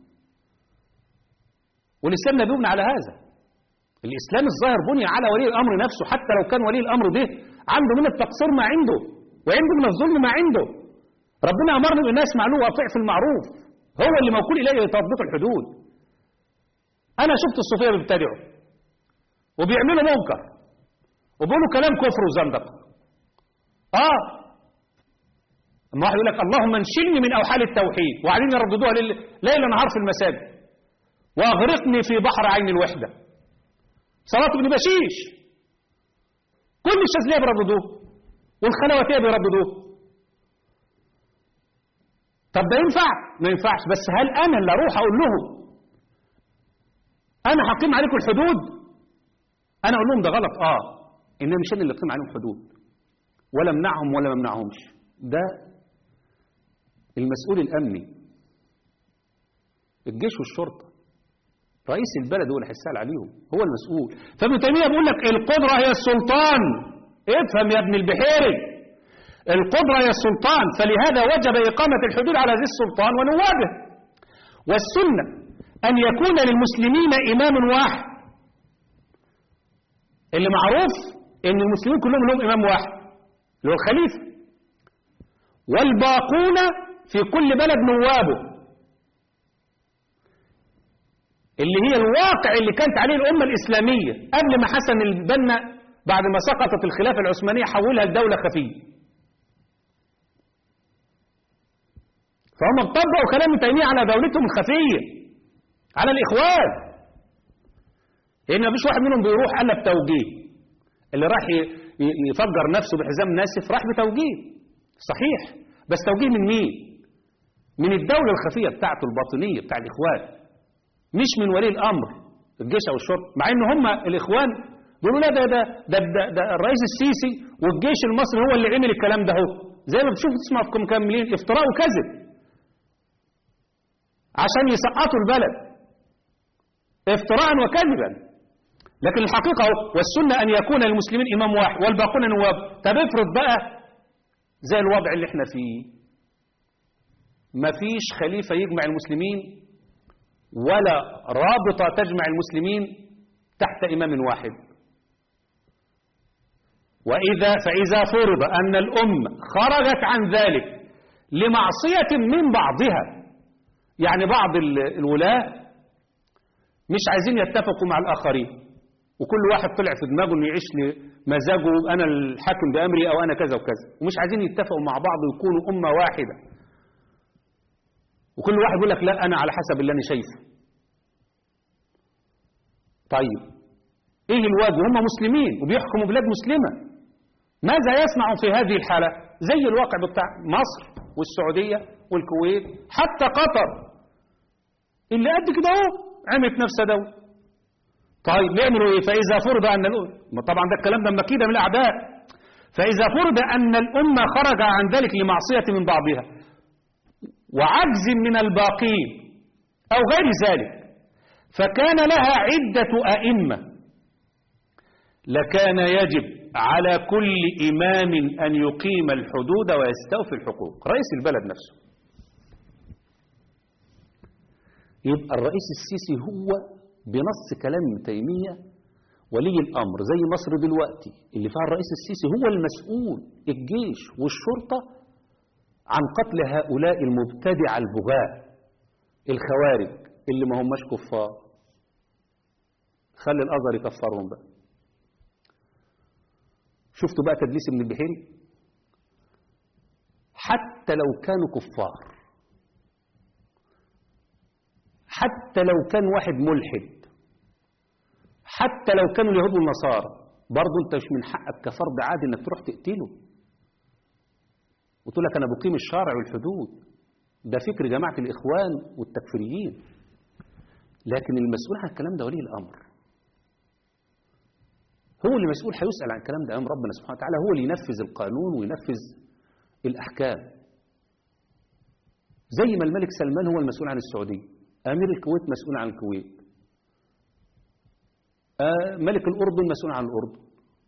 والإسلام لا بيبنى على هذا الإسلام الظاهر بني على ولي الأمر نفسه حتى لو كان ولي الأمر ده عنده من التقصير ما عنده وعنده من الظلم ما عنده ربنا أمرنا بالناس معلوم وأطيع في المعروف هو اللي موكول إليه تطبيق الحدود أنا شفت الصوفية بيبتدعوا وبيعملوا منكر وبيقولوا كلام كفر وزندقه اه اما واحد يقول لك اللهم انشلني من اوحال التوحيد وقاعدين يرددوها ليل ليل نهار في المساجد واغرقني في بحر عين الوحده صلاه ابن بشيش كل الشاذليه بيرددوه والخلواتيه بيرددوه طب ده ينفع ما ينفعش بس هل انا اللي اروح اقول لهم انا هقيم عليكم الحدود انا اقول لهم ده غلط اه انما مش انا اللي اقيم عليهم حدود ولا منعهم ولا ممنعهمش ده المسؤول الأمني الجيش والشرطة رئيس البلد هو اللي هيسأل عليهم هو المسؤول فابن تيمية بيقول لك القدرة هي السلطان افهم يا ابن البحيري القدرة هي السلطان فلهذا وجب إقامة الحدود على ذي السلطان ونوابه والسنة أن يكون للمسلمين إمام واحد اللي معروف ان المسلمين كلهم لهم امام واحد اللي هو الخليفة والباقون في كل بلد نوابه اللي هي الواقع اللي كانت عليه الأمة الإسلامية قبل ما حسن البنا بعد ما سقطت الخلافة العثمانية حولها لدولة خفية فهم طبقوا كلام تيمية على دولتهم الخفية على الإخوان لأن مفيش واحد منهم بيروح ألا بتوجيه اللي راح يفجر نفسه بحزام ناسف راح بتوجيه صحيح بس توجيه من مين من الدولة الخفية بتاعته الباطنية بتاع الإخوان مش من ولي الأمر الجيش أو الشرطة مع إن هم الإخوان بيقولوا لا ده ده, ده, ده, ده الرئيس السيسي والجيش المصري هو اللي عمل الكلام ده هو زي ما بتشوف تسمع في مكملين افتراء وكذب عشان يسقطوا البلد افتراء وكذبا لكن الحقيقة هو والسنة أن يكون المسلمين إمام واحد والباقون نواب طب افرض بقى زي الوضع اللي احنا فيه مفيش خليفة يجمع المسلمين ولا رابطة تجمع المسلمين تحت إمام واحد وإذا فإذا فرض أن الأمة خرجت عن ذلك لمعصية من بعضها يعني بعض الولاة مش عايزين يتفقوا مع الآخرين وكل واحد طلع في دماغه انه يعيش لمزاجه انا الحاكم بامري او انا كذا وكذا ومش عايزين يتفقوا مع بعض ويكونوا امه واحده وكل واحد يقول لك لا انا على حسب اللي انا شايفه طيب ايه الواجب هم مسلمين وبيحكموا بلاد مسلمه ماذا يصنع في هذه الحاله زي الواقع بتاع مصر والسعوديه والكويت حتى قطر اللي قد كده اهو عملت نفسها دوله طيب نعملوا ايه فاذا فرض ان الأمة ما طبعا ده الكلام ده مكيده من الاعداء فاذا فرض ان الامه خرج عن ذلك لمعصيه من بعضها وعجز من الباقين او غير ذلك فكان لها عده ائمه لكان يجب على كل امام ان يقيم الحدود ويستوفي الحقوق رئيس البلد نفسه يبقى الرئيس السيسي هو بنص كلام ابن تيمية ولي الأمر زي مصر دلوقتي اللي فيها الرئيس السيسي هو المسؤول الجيش والشرطة عن قتل هؤلاء المبتدع البغاء الخوارج اللي ما هماش كفار خلي الأزهر يكفرهم بقى شفتوا بقى تدليس ابن البحيري حتى لو كانوا كفار حتى لو كان واحد ملحد حتى لو كانوا اليهود والنصارى برضه انت مش من حقك كفرد عادي انك تروح تقتله وتقول لك انا بقيم الشرع والحدود ده فكر جماعه الاخوان والتكفيريين لكن المسؤول عن الكلام ده ولي الامر هو اللي مسؤول هيسال عن الكلام ده امام ربنا سبحانه وتعالى هو اللي ينفذ القانون وينفذ الاحكام زي ما الملك سلمان هو المسؤول عن السعوديه امير الكويت مسؤول عن الكويت آه ملك الأردن مسؤول عن الأردن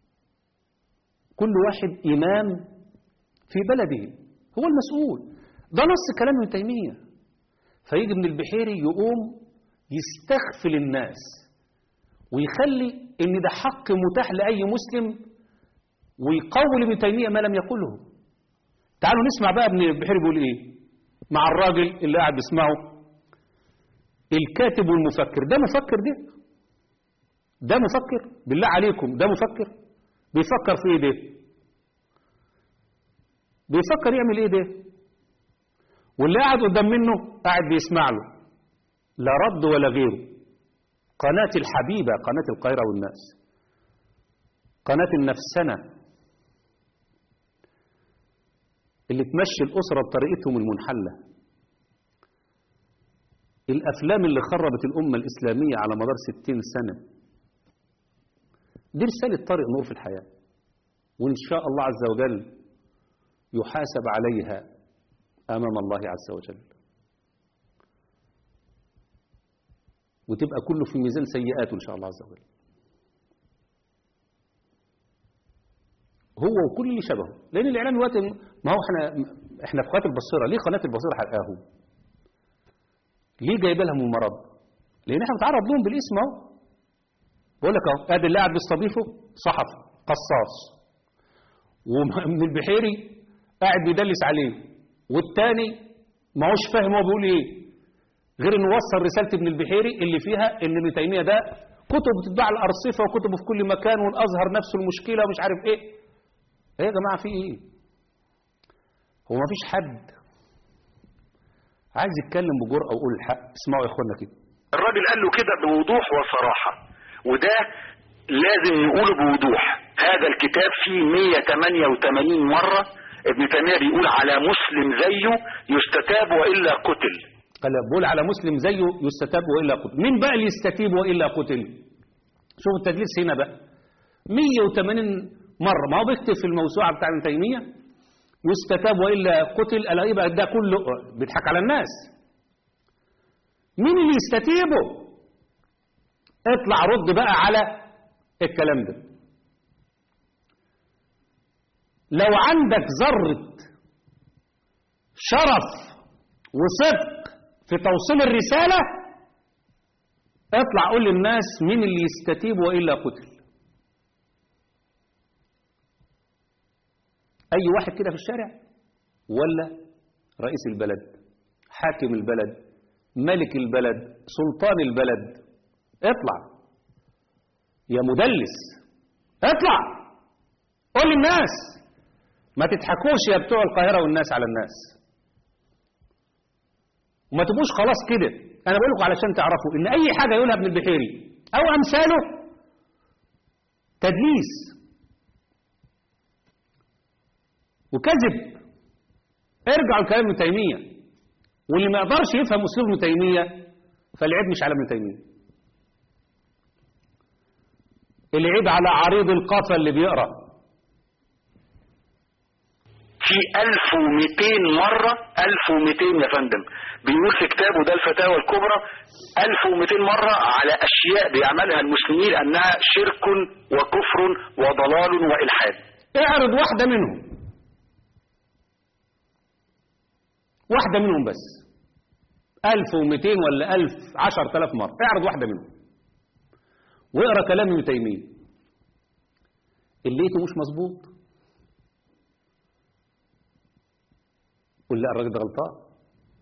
كل واحد إمام في بلده هو المسؤول ده نص كلام ابن تيمية فيجي ابن البحيري يقوم يستغفل الناس ويخلي ان ده حق متاح لأي مسلم ويقول ابن تيمية ما لم يقله تعالوا نسمع بقى ابن البحيري بيقول ايه مع الراجل اللي قاعد بيسمعه الكاتب والمفكر ده مفكر ده ده مفكر بالله عليكم ده مفكر بيفكر في ايه ده بيفكر يعمل ايه ده واللي قاعد قدام منه قاعد بيسمع له لا رد ولا غيره قناة الحبيبة قناة القاهرة والناس قناة النفسنة اللي تمشي الأسرة بطريقتهم المنحلة الأفلام اللي خربت الأمة الإسلامية على مدار ستين سنة دي رسالة طارق نور في الحياة وإن شاء الله عز وجل يحاسب عليها أمام الله عز وجل وتبقى كله في ميزان سيئاته إن شاء الله عز وجل هو وكل اللي شبهه لأن الإعلام دلوقتي ما هو احنا احنا في قناة البصيرة ليه قناة البصيرة حرقاهم ليه جايبه لهم المرض لأن احنا بنتعرض لهم بالاسم اهو بقول لك اهو ادي اللي قاعد بيستضيفه صحفي قصاص ومن البحيري قاعد بيدلس عليه والتاني ما هوش فاهم هو بيقول ايه غير انه وصل رساله ابن البحيري اللي فيها ان ابن تيميه ده كتب بتتباع على الارصفه وكتبه في كل مكان والازهر نفسه المشكله ومش عارف ايه ايه يا جماعه في ايه هو ما فيش حد عايز يتكلم بجرأه ويقول الحق اسمعوا يا اخوانا كده
الراجل قال له كده بوضوح وصراحة وده لازم نقوله بوضوح هذا الكتاب فيه 188 مرة ابن تيمية بيقول على مسلم زيه يستتاب وإلا قتل
قال بقول على مسلم زيه يستتاب والا قتل مين بقى اللي يستتيب والا قتل شوف التدليس هنا بقى 180 مره ما هو بيكتب في الموسوعه بتاع ابن تيميه يستتاب والا قتل الا يبقى ده كله بيضحك على الناس مين اللي يستتيبه اطلع رد بقى على الكلام ده لو عندك ذره شرف وصدق في توصيل الرسالة اطلع قول للناس مين اللي يستتيب وإلا قتل أي واحد كده في الشارع ولا رئيس البلد حاكم البلد ملك البلد سلطان البلد اطلع يا مدلس اطلع قول للناس ما تضحكوش يا بتوع القاهرة والناس على الناس وما تبقوش خلاص كده انا بقول لكم علشان تعرفوا ان اي حاجة يقولها ابن البحيري او امثاله تدليس وكذب ارجعوا لكلام ابن تيمية واللي ما يقدرش يفهم اسلوب ابن تيمية فالعيب مش على ابن تيمية العيب على عريض القفا اللي بيقرا
في 1200 مرة 1200 يا فندم بيقول في كتابه ده الفتاوى الكبرى 1200 مرة على أشياء بيعملها المسلمين أنها شرك وكفر وضلال وإلحاد
اعرض واحدة منهم واحدة منهم بس 1200 ولا 1000 10000 مرة اعرض واحدة منهم واقرا كلام ابن تيمية اللي لقيته مش مظبوط قول لا الراجل ده غلطان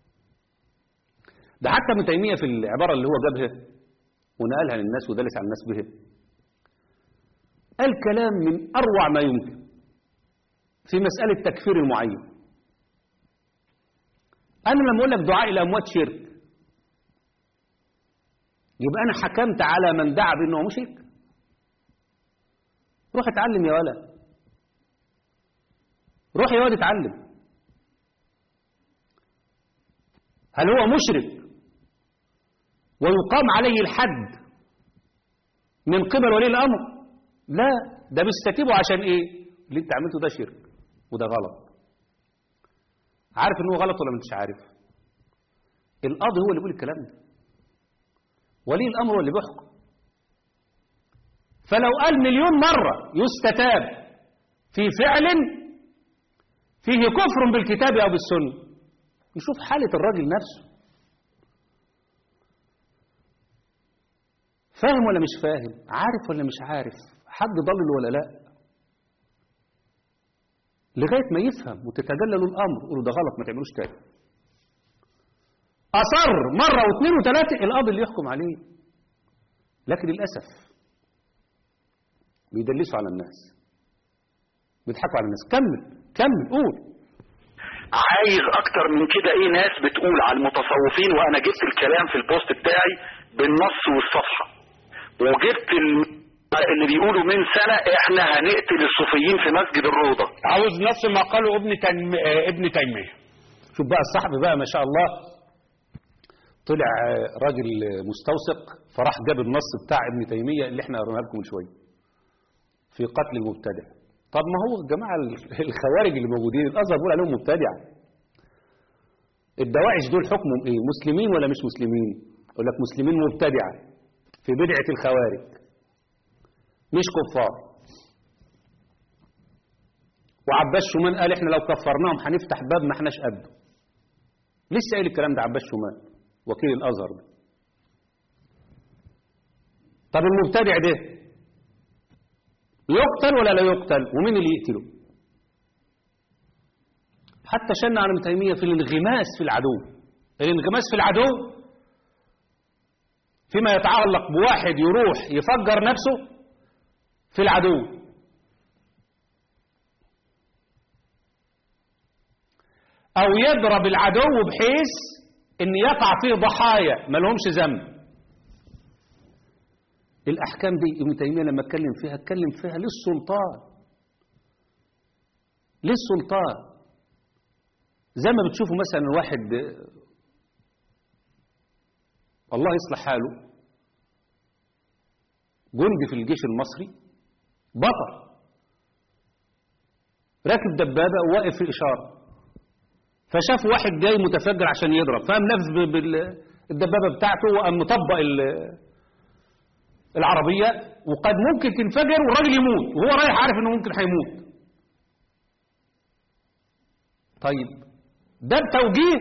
ده حتى ابن تيمية في العبارة اللي هو جابها ونقلها للناس ودلس على الناس بها قال كلام من أروع ما يمكن في مسألة تكفير المعين أنا لما أقول لك دعاء الأموات شرك يبقى أنا حكمت على من دعا بأنه مشرك روح اتعلم يا ولد روح يا ولد اتعلم هل هو مشرك ويقام عليه الحد من قبل ولي الأمر لا ده بيستتيبه عشان ايه اللي انت عملته ده شرك وده غلط عارف ان هو غلط ولا مش عارف القاضي هو اللي بيقول الكلام ده ولي الامر هو اللي بيحكم فلو قال مليون مرة يستتاب في فعل فيه كفر بالكتاب او بالسنة نشوف حالة الراجل نفسه فاهم ولا مش فاهم عارف ولا مش عارف حد ضلل ولا لا لغاية ما يفهم وتتجلى له الأمر قولوا ده غلط ما تعملوش تاني أصر مرة واثنين وثلاثة القاضي اللي يحكم عليه لكن للأسف بيدلسوا على الناس بيضحكوا على الناس كمل كمل قول
عايز اكتر من كده ايه ناس بتقول على المتصوفين وانا جبت الكلام في البوست بتاعي بالنص والصفحة وجبت ال- اللي بيقولوا من سنة احنا هنقتل الصوفيين في مسجد الروضة
عاوز نفس ما قاله ابن تيم... آه، ابن تيمية
شوف بقى الصحفي بقى ما شاء الله طلع آه، راجل آه، مستوثق فراح جاب النص بتاع ابن تيمية اللي احنا قريناه لكم من شوية في قتل المبتدع طب ما هو الجماعة ال- الخوارج اللي موجودين الأزهر بيقول عليهم مبتدع الدواعش دول حكمهم ايه مسلمين ولا مش مسلمين يقول لك مسلمين مبتدعة في بدعة الخوارج مش كفار وعباس شومان قال احنا لو كفرناهم هنفتح باب ما احناش قده لسه قايل الكلام ده عباس شومان وكيل الازهر ده طب المبتدع ده يقتل ولا لا يقتل ومين اللي يقتله حتى شن على ابن تيميه في الانغماس في العدو الانغماس في العدو فيما يتعلق بواحد يروح يفجر نفسه في العدو أو يضرب العدو بحيث أن يقع فيه ضحايا ما لهمش ذنب الأحكام دي ابن تيمية لما اتكلم فيها اتكلم فيها للسلطان للسلطان زي ما بتشوفوا مثلا واحد الله يصلح حاله جندي في الجيش المصري بطل راكب دبابة وواقف في الإشارة فشاف واحد جاي متفجر عشان يضرب فقام نفذ بالدبابة بتاعته وقام مطبق ال- العربية وقد ممكن تنفجر والراجل يموت وهو رايح عارف انه ممكن هيموت طيب ده بتوجيه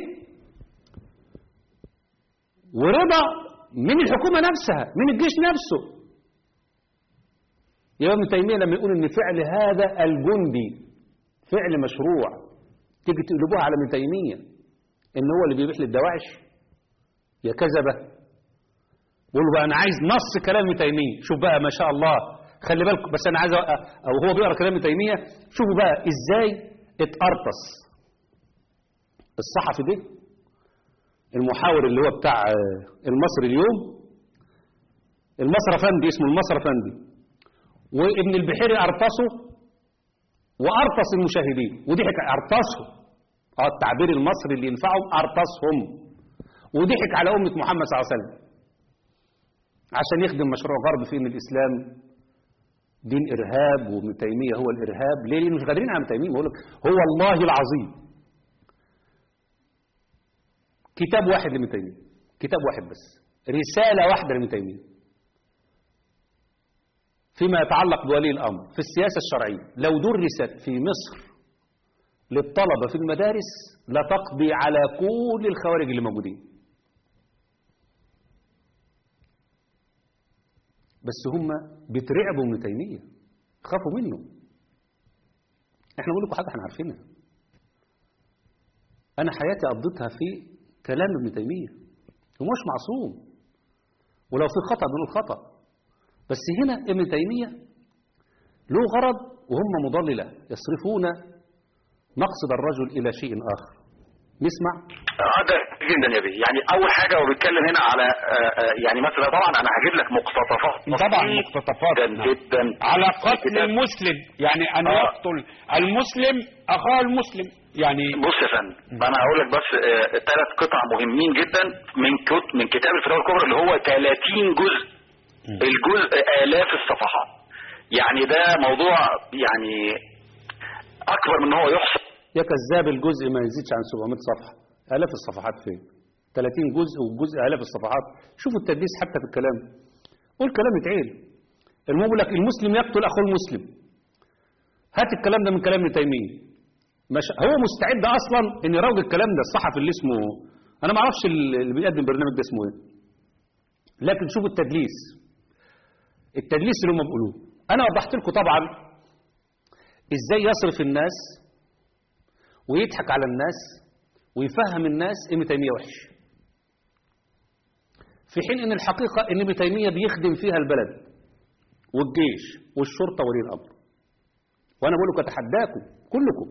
ورضا من الحكومة نفسها من الجيش نفسه يبقى ابن تيمية لما يقول ان فعل هذا الجندي فعل مشروع تيجي تقلبوها على ابن تيمية ان هو اللي بيبيح للدواعش يا كذبة بقول له بقى انا عايز نص كلام ابن تيميه شوف بقى ما شاء الله خلي بالك بس انا عايز أ- او هو بيقرا كلام ابن تيميه شوفوا بقى ازاي اتقرطس الصحفي ده المحاور اللي هو بتاع آه، المصري اليوم المصري افندي اسمه المصري افندي وابن البحيري ارطسه وارطس المشاهدين وضحك ارطسهم اه التعبير المصري اللي ينفعهم ارطسهم وضحك على امه محمد صلى الله عليه وسلم عشان يخدم مشروع غرب في ان الاسلام دين ارهاب وابن تيميه هو الارهاب ليه؟ لان مش قادرين على ابن تيميه بقول لك هو الله العظيم كتاب واحد لابن تيميه كتاب واحد بس رساله واحده لابن تيميه فيما يتعلق بولي الامر في السياسه الشرعيه لو درست في مصر للطلبه في المدارس لا تقضي على كل الخوارج اللي موجودين بس هم بيترعبوا من تيمية خافوا منه احنا بنقول لكم حاجة احنا عارفينها انا حياتي قضيتها في كلام ابن تيمية هو مش معصوم ولو في خطأ بنقول خطأ بس هنا ابن تيمية له غرض وهم مضللة يصرفون مقصد الرجل إلى شيء آخر نسمع
اه ده جدا يا بيه يعني اول حاجه هو بيتكلم هنا على آه، آه، يعني مثلا طبعا انا هجيب لك مقتطفات
طبعا
بسيطة
مقتطفات
جدا
نعم.
جدا
على قتل
كده.
المسلم يعني أن
آه.
يقتل المسلم أخاه المسلم يعني
بص يا فندم انا هقول لك بس ثلاث قطع مهمين جدا من كت من كتاب الفتاوى الكبرى اللي هو 30 جزء الجزء الاف الصفحات يعني ده موضوع يعني اكبر من ان هو يحصى
يا كذاب الجزء ما يزيدش عن 700 صفحة آلاف الصفحات فين 30 جزء والجزء آلاف الصفحات شوفوا التدليس حتى في الكلام قول كلام يتعيل المهم يقول لك المسلم يقتل أخوه المسلم هات الكلام ده من كلام ابن تيمية مش هو مستعد أصلا إن يروج الكلام ده الصحفي اللي اسمه أنا ما أعرفش اللي بيقدم برنامج ده اسمه إيه لكن شوفوا التدليس التدليس اللي هم بيقولوه أنا وضحت لكم طبعا إزاي يصرف الناس ويضحك على الناس ويفهم الناس ابن تيمية وحش في حين ان الحقيقة ان ابن تيمية بيخدم فيها البلد والجيش والشرطة ولي الامر وانا بقول لكم اتحداكم كلكم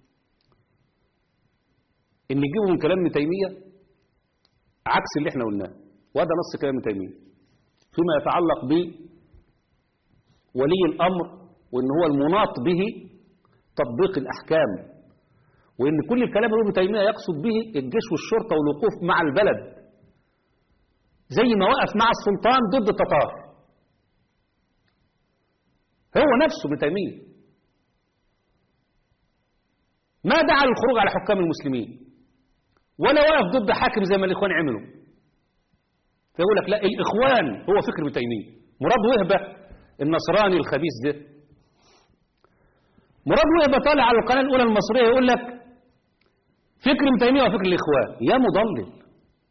ان يجيبوا من كلام ابن تيمية عكس اللي احنا قلناه وهذا نص كلام ابن تيمية فيما يتعلق ب ولي الامر وان هو المناط به تطبيق الاحكام وإن كل الكلام اللي ابن تيمية يقصد به الجيش والشرطة والوقوف مع البلد زي ما وقف مع السلطان ضد التتار هو نفسه ابن تيمية ما دعا للخروج على حكام المسلمين ولا وقف ضد حاكم زي ما الإخوان عملوا فيقول لك لا الإخوان هو فكر ابن تيمية مراد وهبة النصراني الخبيث ده مراد وهبة طالع على القناة الأولى المصرية يقول لك فكر ابن تيمية وفكر الإخوان يا مضلل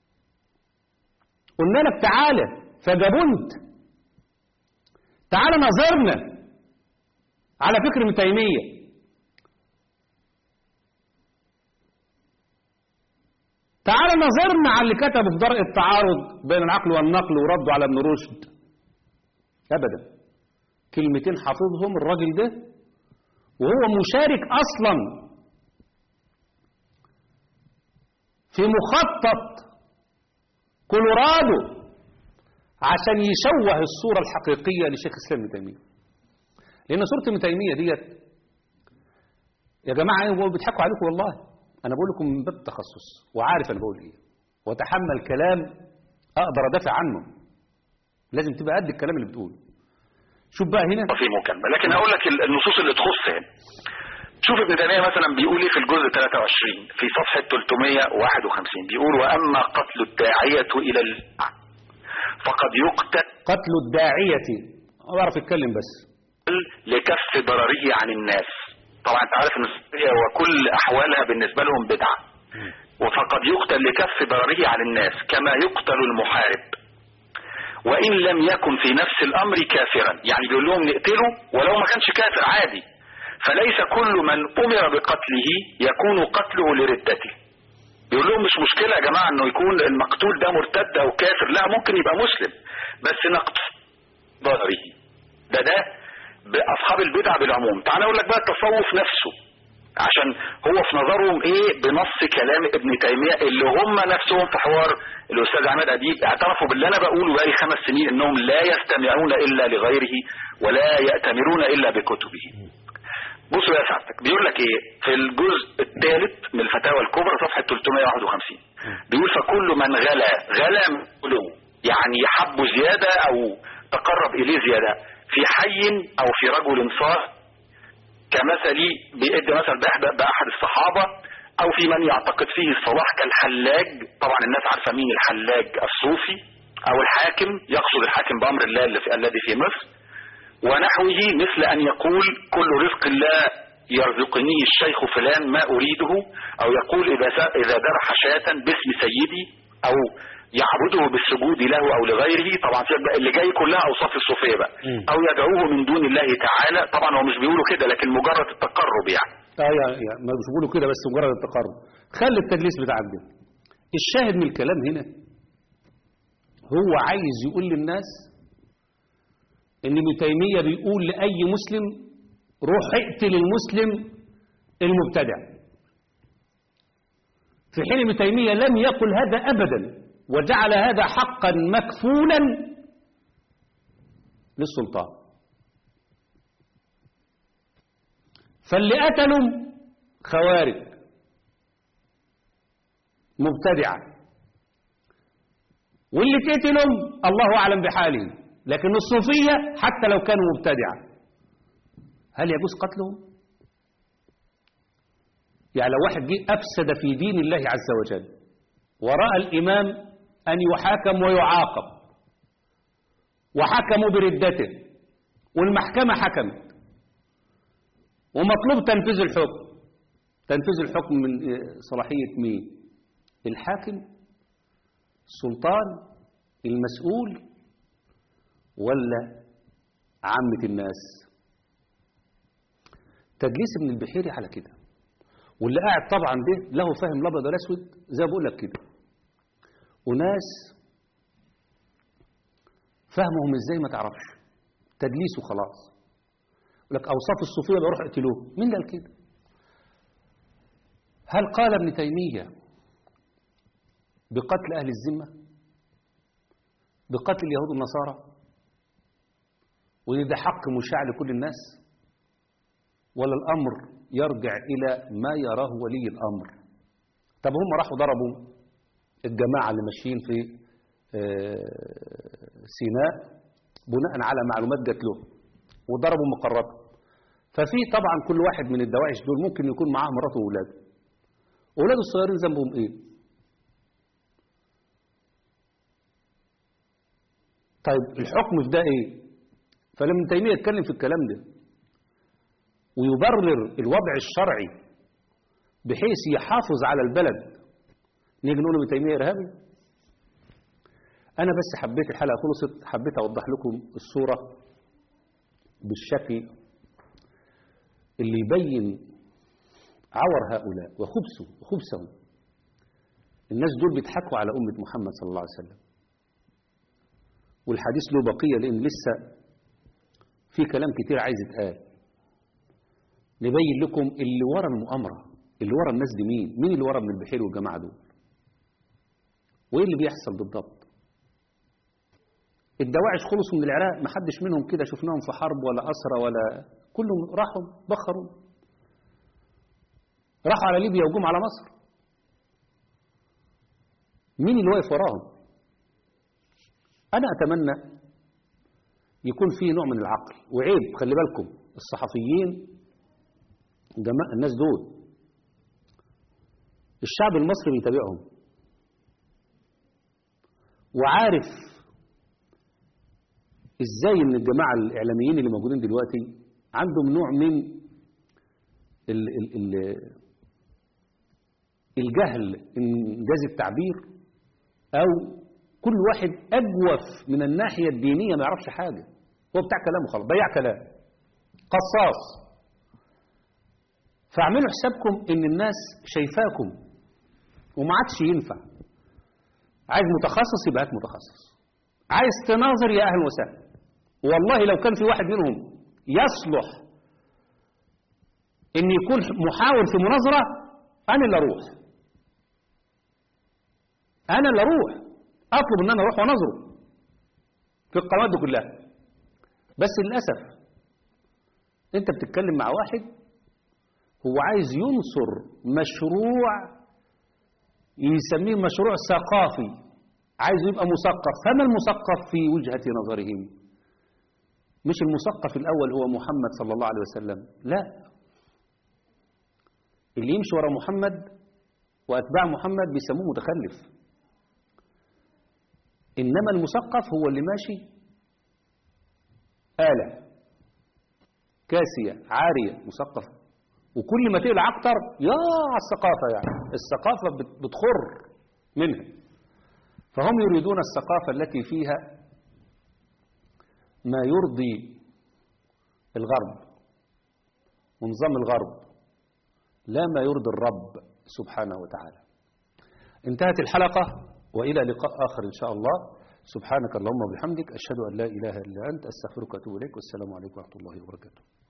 قلنا لك تعالى فجبنت تعالى نظرنا على فكر ابن تيمية تعالى نظرنا على اللي كتبه في درء التعارض بين العقل والنقل ورده على ابن رشد أبدا كلمتين حافظهم الراجل ده وهو مشارك أصلا في مخطط كولورادو عشان يشوه الصورة الحقيقية لشيخ الإسلام ابن تيمية لأن صورة ابن تيمية ديت يا جماعة أنا بقول بيضحكوا عليكم والله أنا بقول لكم من باب التخصص وعارف أنا بقول إيه وأتحمل كلام أقدر أدافع عنه لازم تبقى قد الكلام اللي بتقوله شوف بقى هنا
في مكالمة لكن هقول لك النصوص اللي تخص هنا شوف ابن تيمية مثلا بيقول ايه في الجزء 23 في صفحة 351 بيقول واما قتل الداعية الى ال... فقد يقتل
قتل الداعية هو بعرف يتكلم بس
لكف ضرره عن الناس طبعا انت عارف ان السورية وكل احوالها بالنسبة لهم بدعة وفقد يقتل لكف ضرره عن الناس كما يقتل المحارب وان لم يكن في نفس الامر كافرا يعني بيقول لهم نقتله ولو ما كانش كافر عادي فليس كل من امر بقتله يكون قتله لردته بيقول لهم مش مشكله يا جماعه انه يكون المقتول ده مرتد او كافر لا ممكن يبقى مسلم بس نقتل ضرره ده ده باصحاب البدع بالعموم تعال اقول لك بقى التصوف نفسه عشان هو في نظرهم ايه بنص كلام ابن تيميه اللي هم نفسهم في حوار الاستاذ عماد اديب اعترفوا باللي انا بقوله بقالي خمس سنين انهم لا يستمعون الا لغيره ولا يأتمرون الا بكتبه بصوا يا سعادتك بيقول لك ايه في الجزء الثالث من الفتاوى الكبرى صفحه 351 بيقول فكل من غلا غلا له يعني يحب زياده او تقرب اليه زياده في حي او في رجل صالح كمثل بيد مثل بأحد- بأحد الصحابة أو في من يعتقد فيه الصلاح كالحلاج طبعا الناس عارفة مين الحلاج الصوفي أو الحاكم يقصد الحاكم بأمر الله اللي في- الذي في مصر ونحوه مثل أن يقول كل رزق الله يرزقني الشيخ فلان ما أريده أو يقول إذا س- إذا ذبح شاة باسم سيدي أو يعبده بالسجود له أو لغيره طبعا في بقى اللي جاي كلها أوصاف الصوفية بقى
مم.
أو يدعوه من دون الله تعالى طبعا هو مش بيقولوا كده لكن مجرد التقرب يعني
اه يا يا ما مش بيقولوا كده بس مجرد التقرب خلي التدليس بتاعك ده الشاهد من الكلام هنا هو عايز يقول للناس ان ابن تيميه بيقول لاي مسلم روح اقتل المسلم المبتدع في حين ابن تيميه لم يقل هذا ابدا وجعل هذا حقا مكفولا للسلطان فاللي قتلوا خوارج مبتدعة واللي قتلهم الله أعلم بحالهم لكن الصوفية حتى لو كانوا مبتدعة هل يجوز قتلهم؟ يعني لو واحد جه أفسد في دين الله عز وجل ورأى الإمام أن يحاكم ويعاقب وحكموا بردته والمحكمة حكمت ومطلوب تنفيذ الحكم تنفيذ الحكم من آه، صلاحية مين الحاكم السلطان المسؤول ولا عامة الناس تدليس ابن البحيري على كده واللي قاعد طبعا ده له فهم الابيض والاسود زي ما بقول لك كده وناس فهمهم ازاي ما تعرفش تدليس وخلاص يقول لك اوصاف الصوفيه بروح اقتلوه مين قال كده هل قال ابن تيميه بقتل اهل الذمه بقتل اليهود والنصارى وده حق مشاع لكل الناس ولا الامر يرجع الى ما يراه ولي الامر طب هم راحوا ضربوا الجماعه اللي ماشيين في آه، سيناء بناء على معلومات جات له وضربوا مقرات ففي طبعا كل واحد من الدواعش دول ممكن يكون معاه مراته واولاده اولاده الصغيرين ذنبهم ايه طيب الحكم في ده ايه فلما ابن تيميه يتكلم في الكلام ده ويبرر الوضع الشرعي بحيث يحافظ على البلد نيجي نقول ابن تيميه ارهابي انا بس حبيت الحلقه خلصت حبيت اوضح لكم الصوره بالشكل اللي يبين عور هؤلاء وخبثه وخبثهم الناس دول بيضحكوا على أمة محمد صلى الله عليه وسلم والحديث له بقية لأن لسه في كلام كتير عايز يتقال نبين لكم اللي ورا المؤامرة اللي ورا الناس دي مين مين اللي ورا ابن البحير والجماعة دول وايه اللي بيحصل بالضبط الدواعش خلصوا من العراق ما حدش منهم كده شفناهم في حرب ولا أسرى ولا كلهم راحوا بخروا راحوا على ليبيا وجم على مصر مين اللي واقف وراهم أنا أتمنى يكون فيه نوع من العقل وعيب خلي بالكم الصحفيين جماعة الناس دول الشعب المصري بيتابعهم وعارف ازاي ان الجماعة الاعلاميين اللي موجودين دلوقتي عندهم نوع من ال ال ال الجهل انجاز التعبير او كل واحد اجوف من الناحية الدينية ما يعرفش حاجة هو بتاع كلامه خلاص بيع كلام قصاص فاعملوا حسابكم ان الناس شايفاكم وما عادش ينفع عايز متخصص يبقى هات متخصص عايز تناظر يا اهلا وسهلا والله لو كان في واحد منهم يصلح ان يكون محاور في مناظره انا اللي اروح انا اللي اروح اطلب ان انا اروح واناظره في القنوات دي كلها بس للاسف انت بتتكلم مع واحد هو عايز ينصر مشروع يسميه مشروع ثقافي عايز يبقى مثقف فما المثقف في وجهة نظرهم مش المثقف الأول هو محمد صلى الله عليه وسلم لا اللي يمشي ورا محمد وأتباع محمد بيسموه متخلف إنما المثقف هو اللي ماشي آلة كاسية عارية مثقفة وكل ما تقلع أكتر يا على الثقافة يعني الثقافة بت- بتخر منها فهم يريدون الثقافة التي فيها ما يرضي الغرب ونظام الغرب لا ما يرضي الرب سبحانه وتعالى انتهت الحلقة وإلى لقاء آخر إن شاء الله سبحانك اللهم وبحمدك أشهد أن لا إله إلا أنت أستغفرك وأتوب إليك والسلام عليكم ورحمة الله وبركاته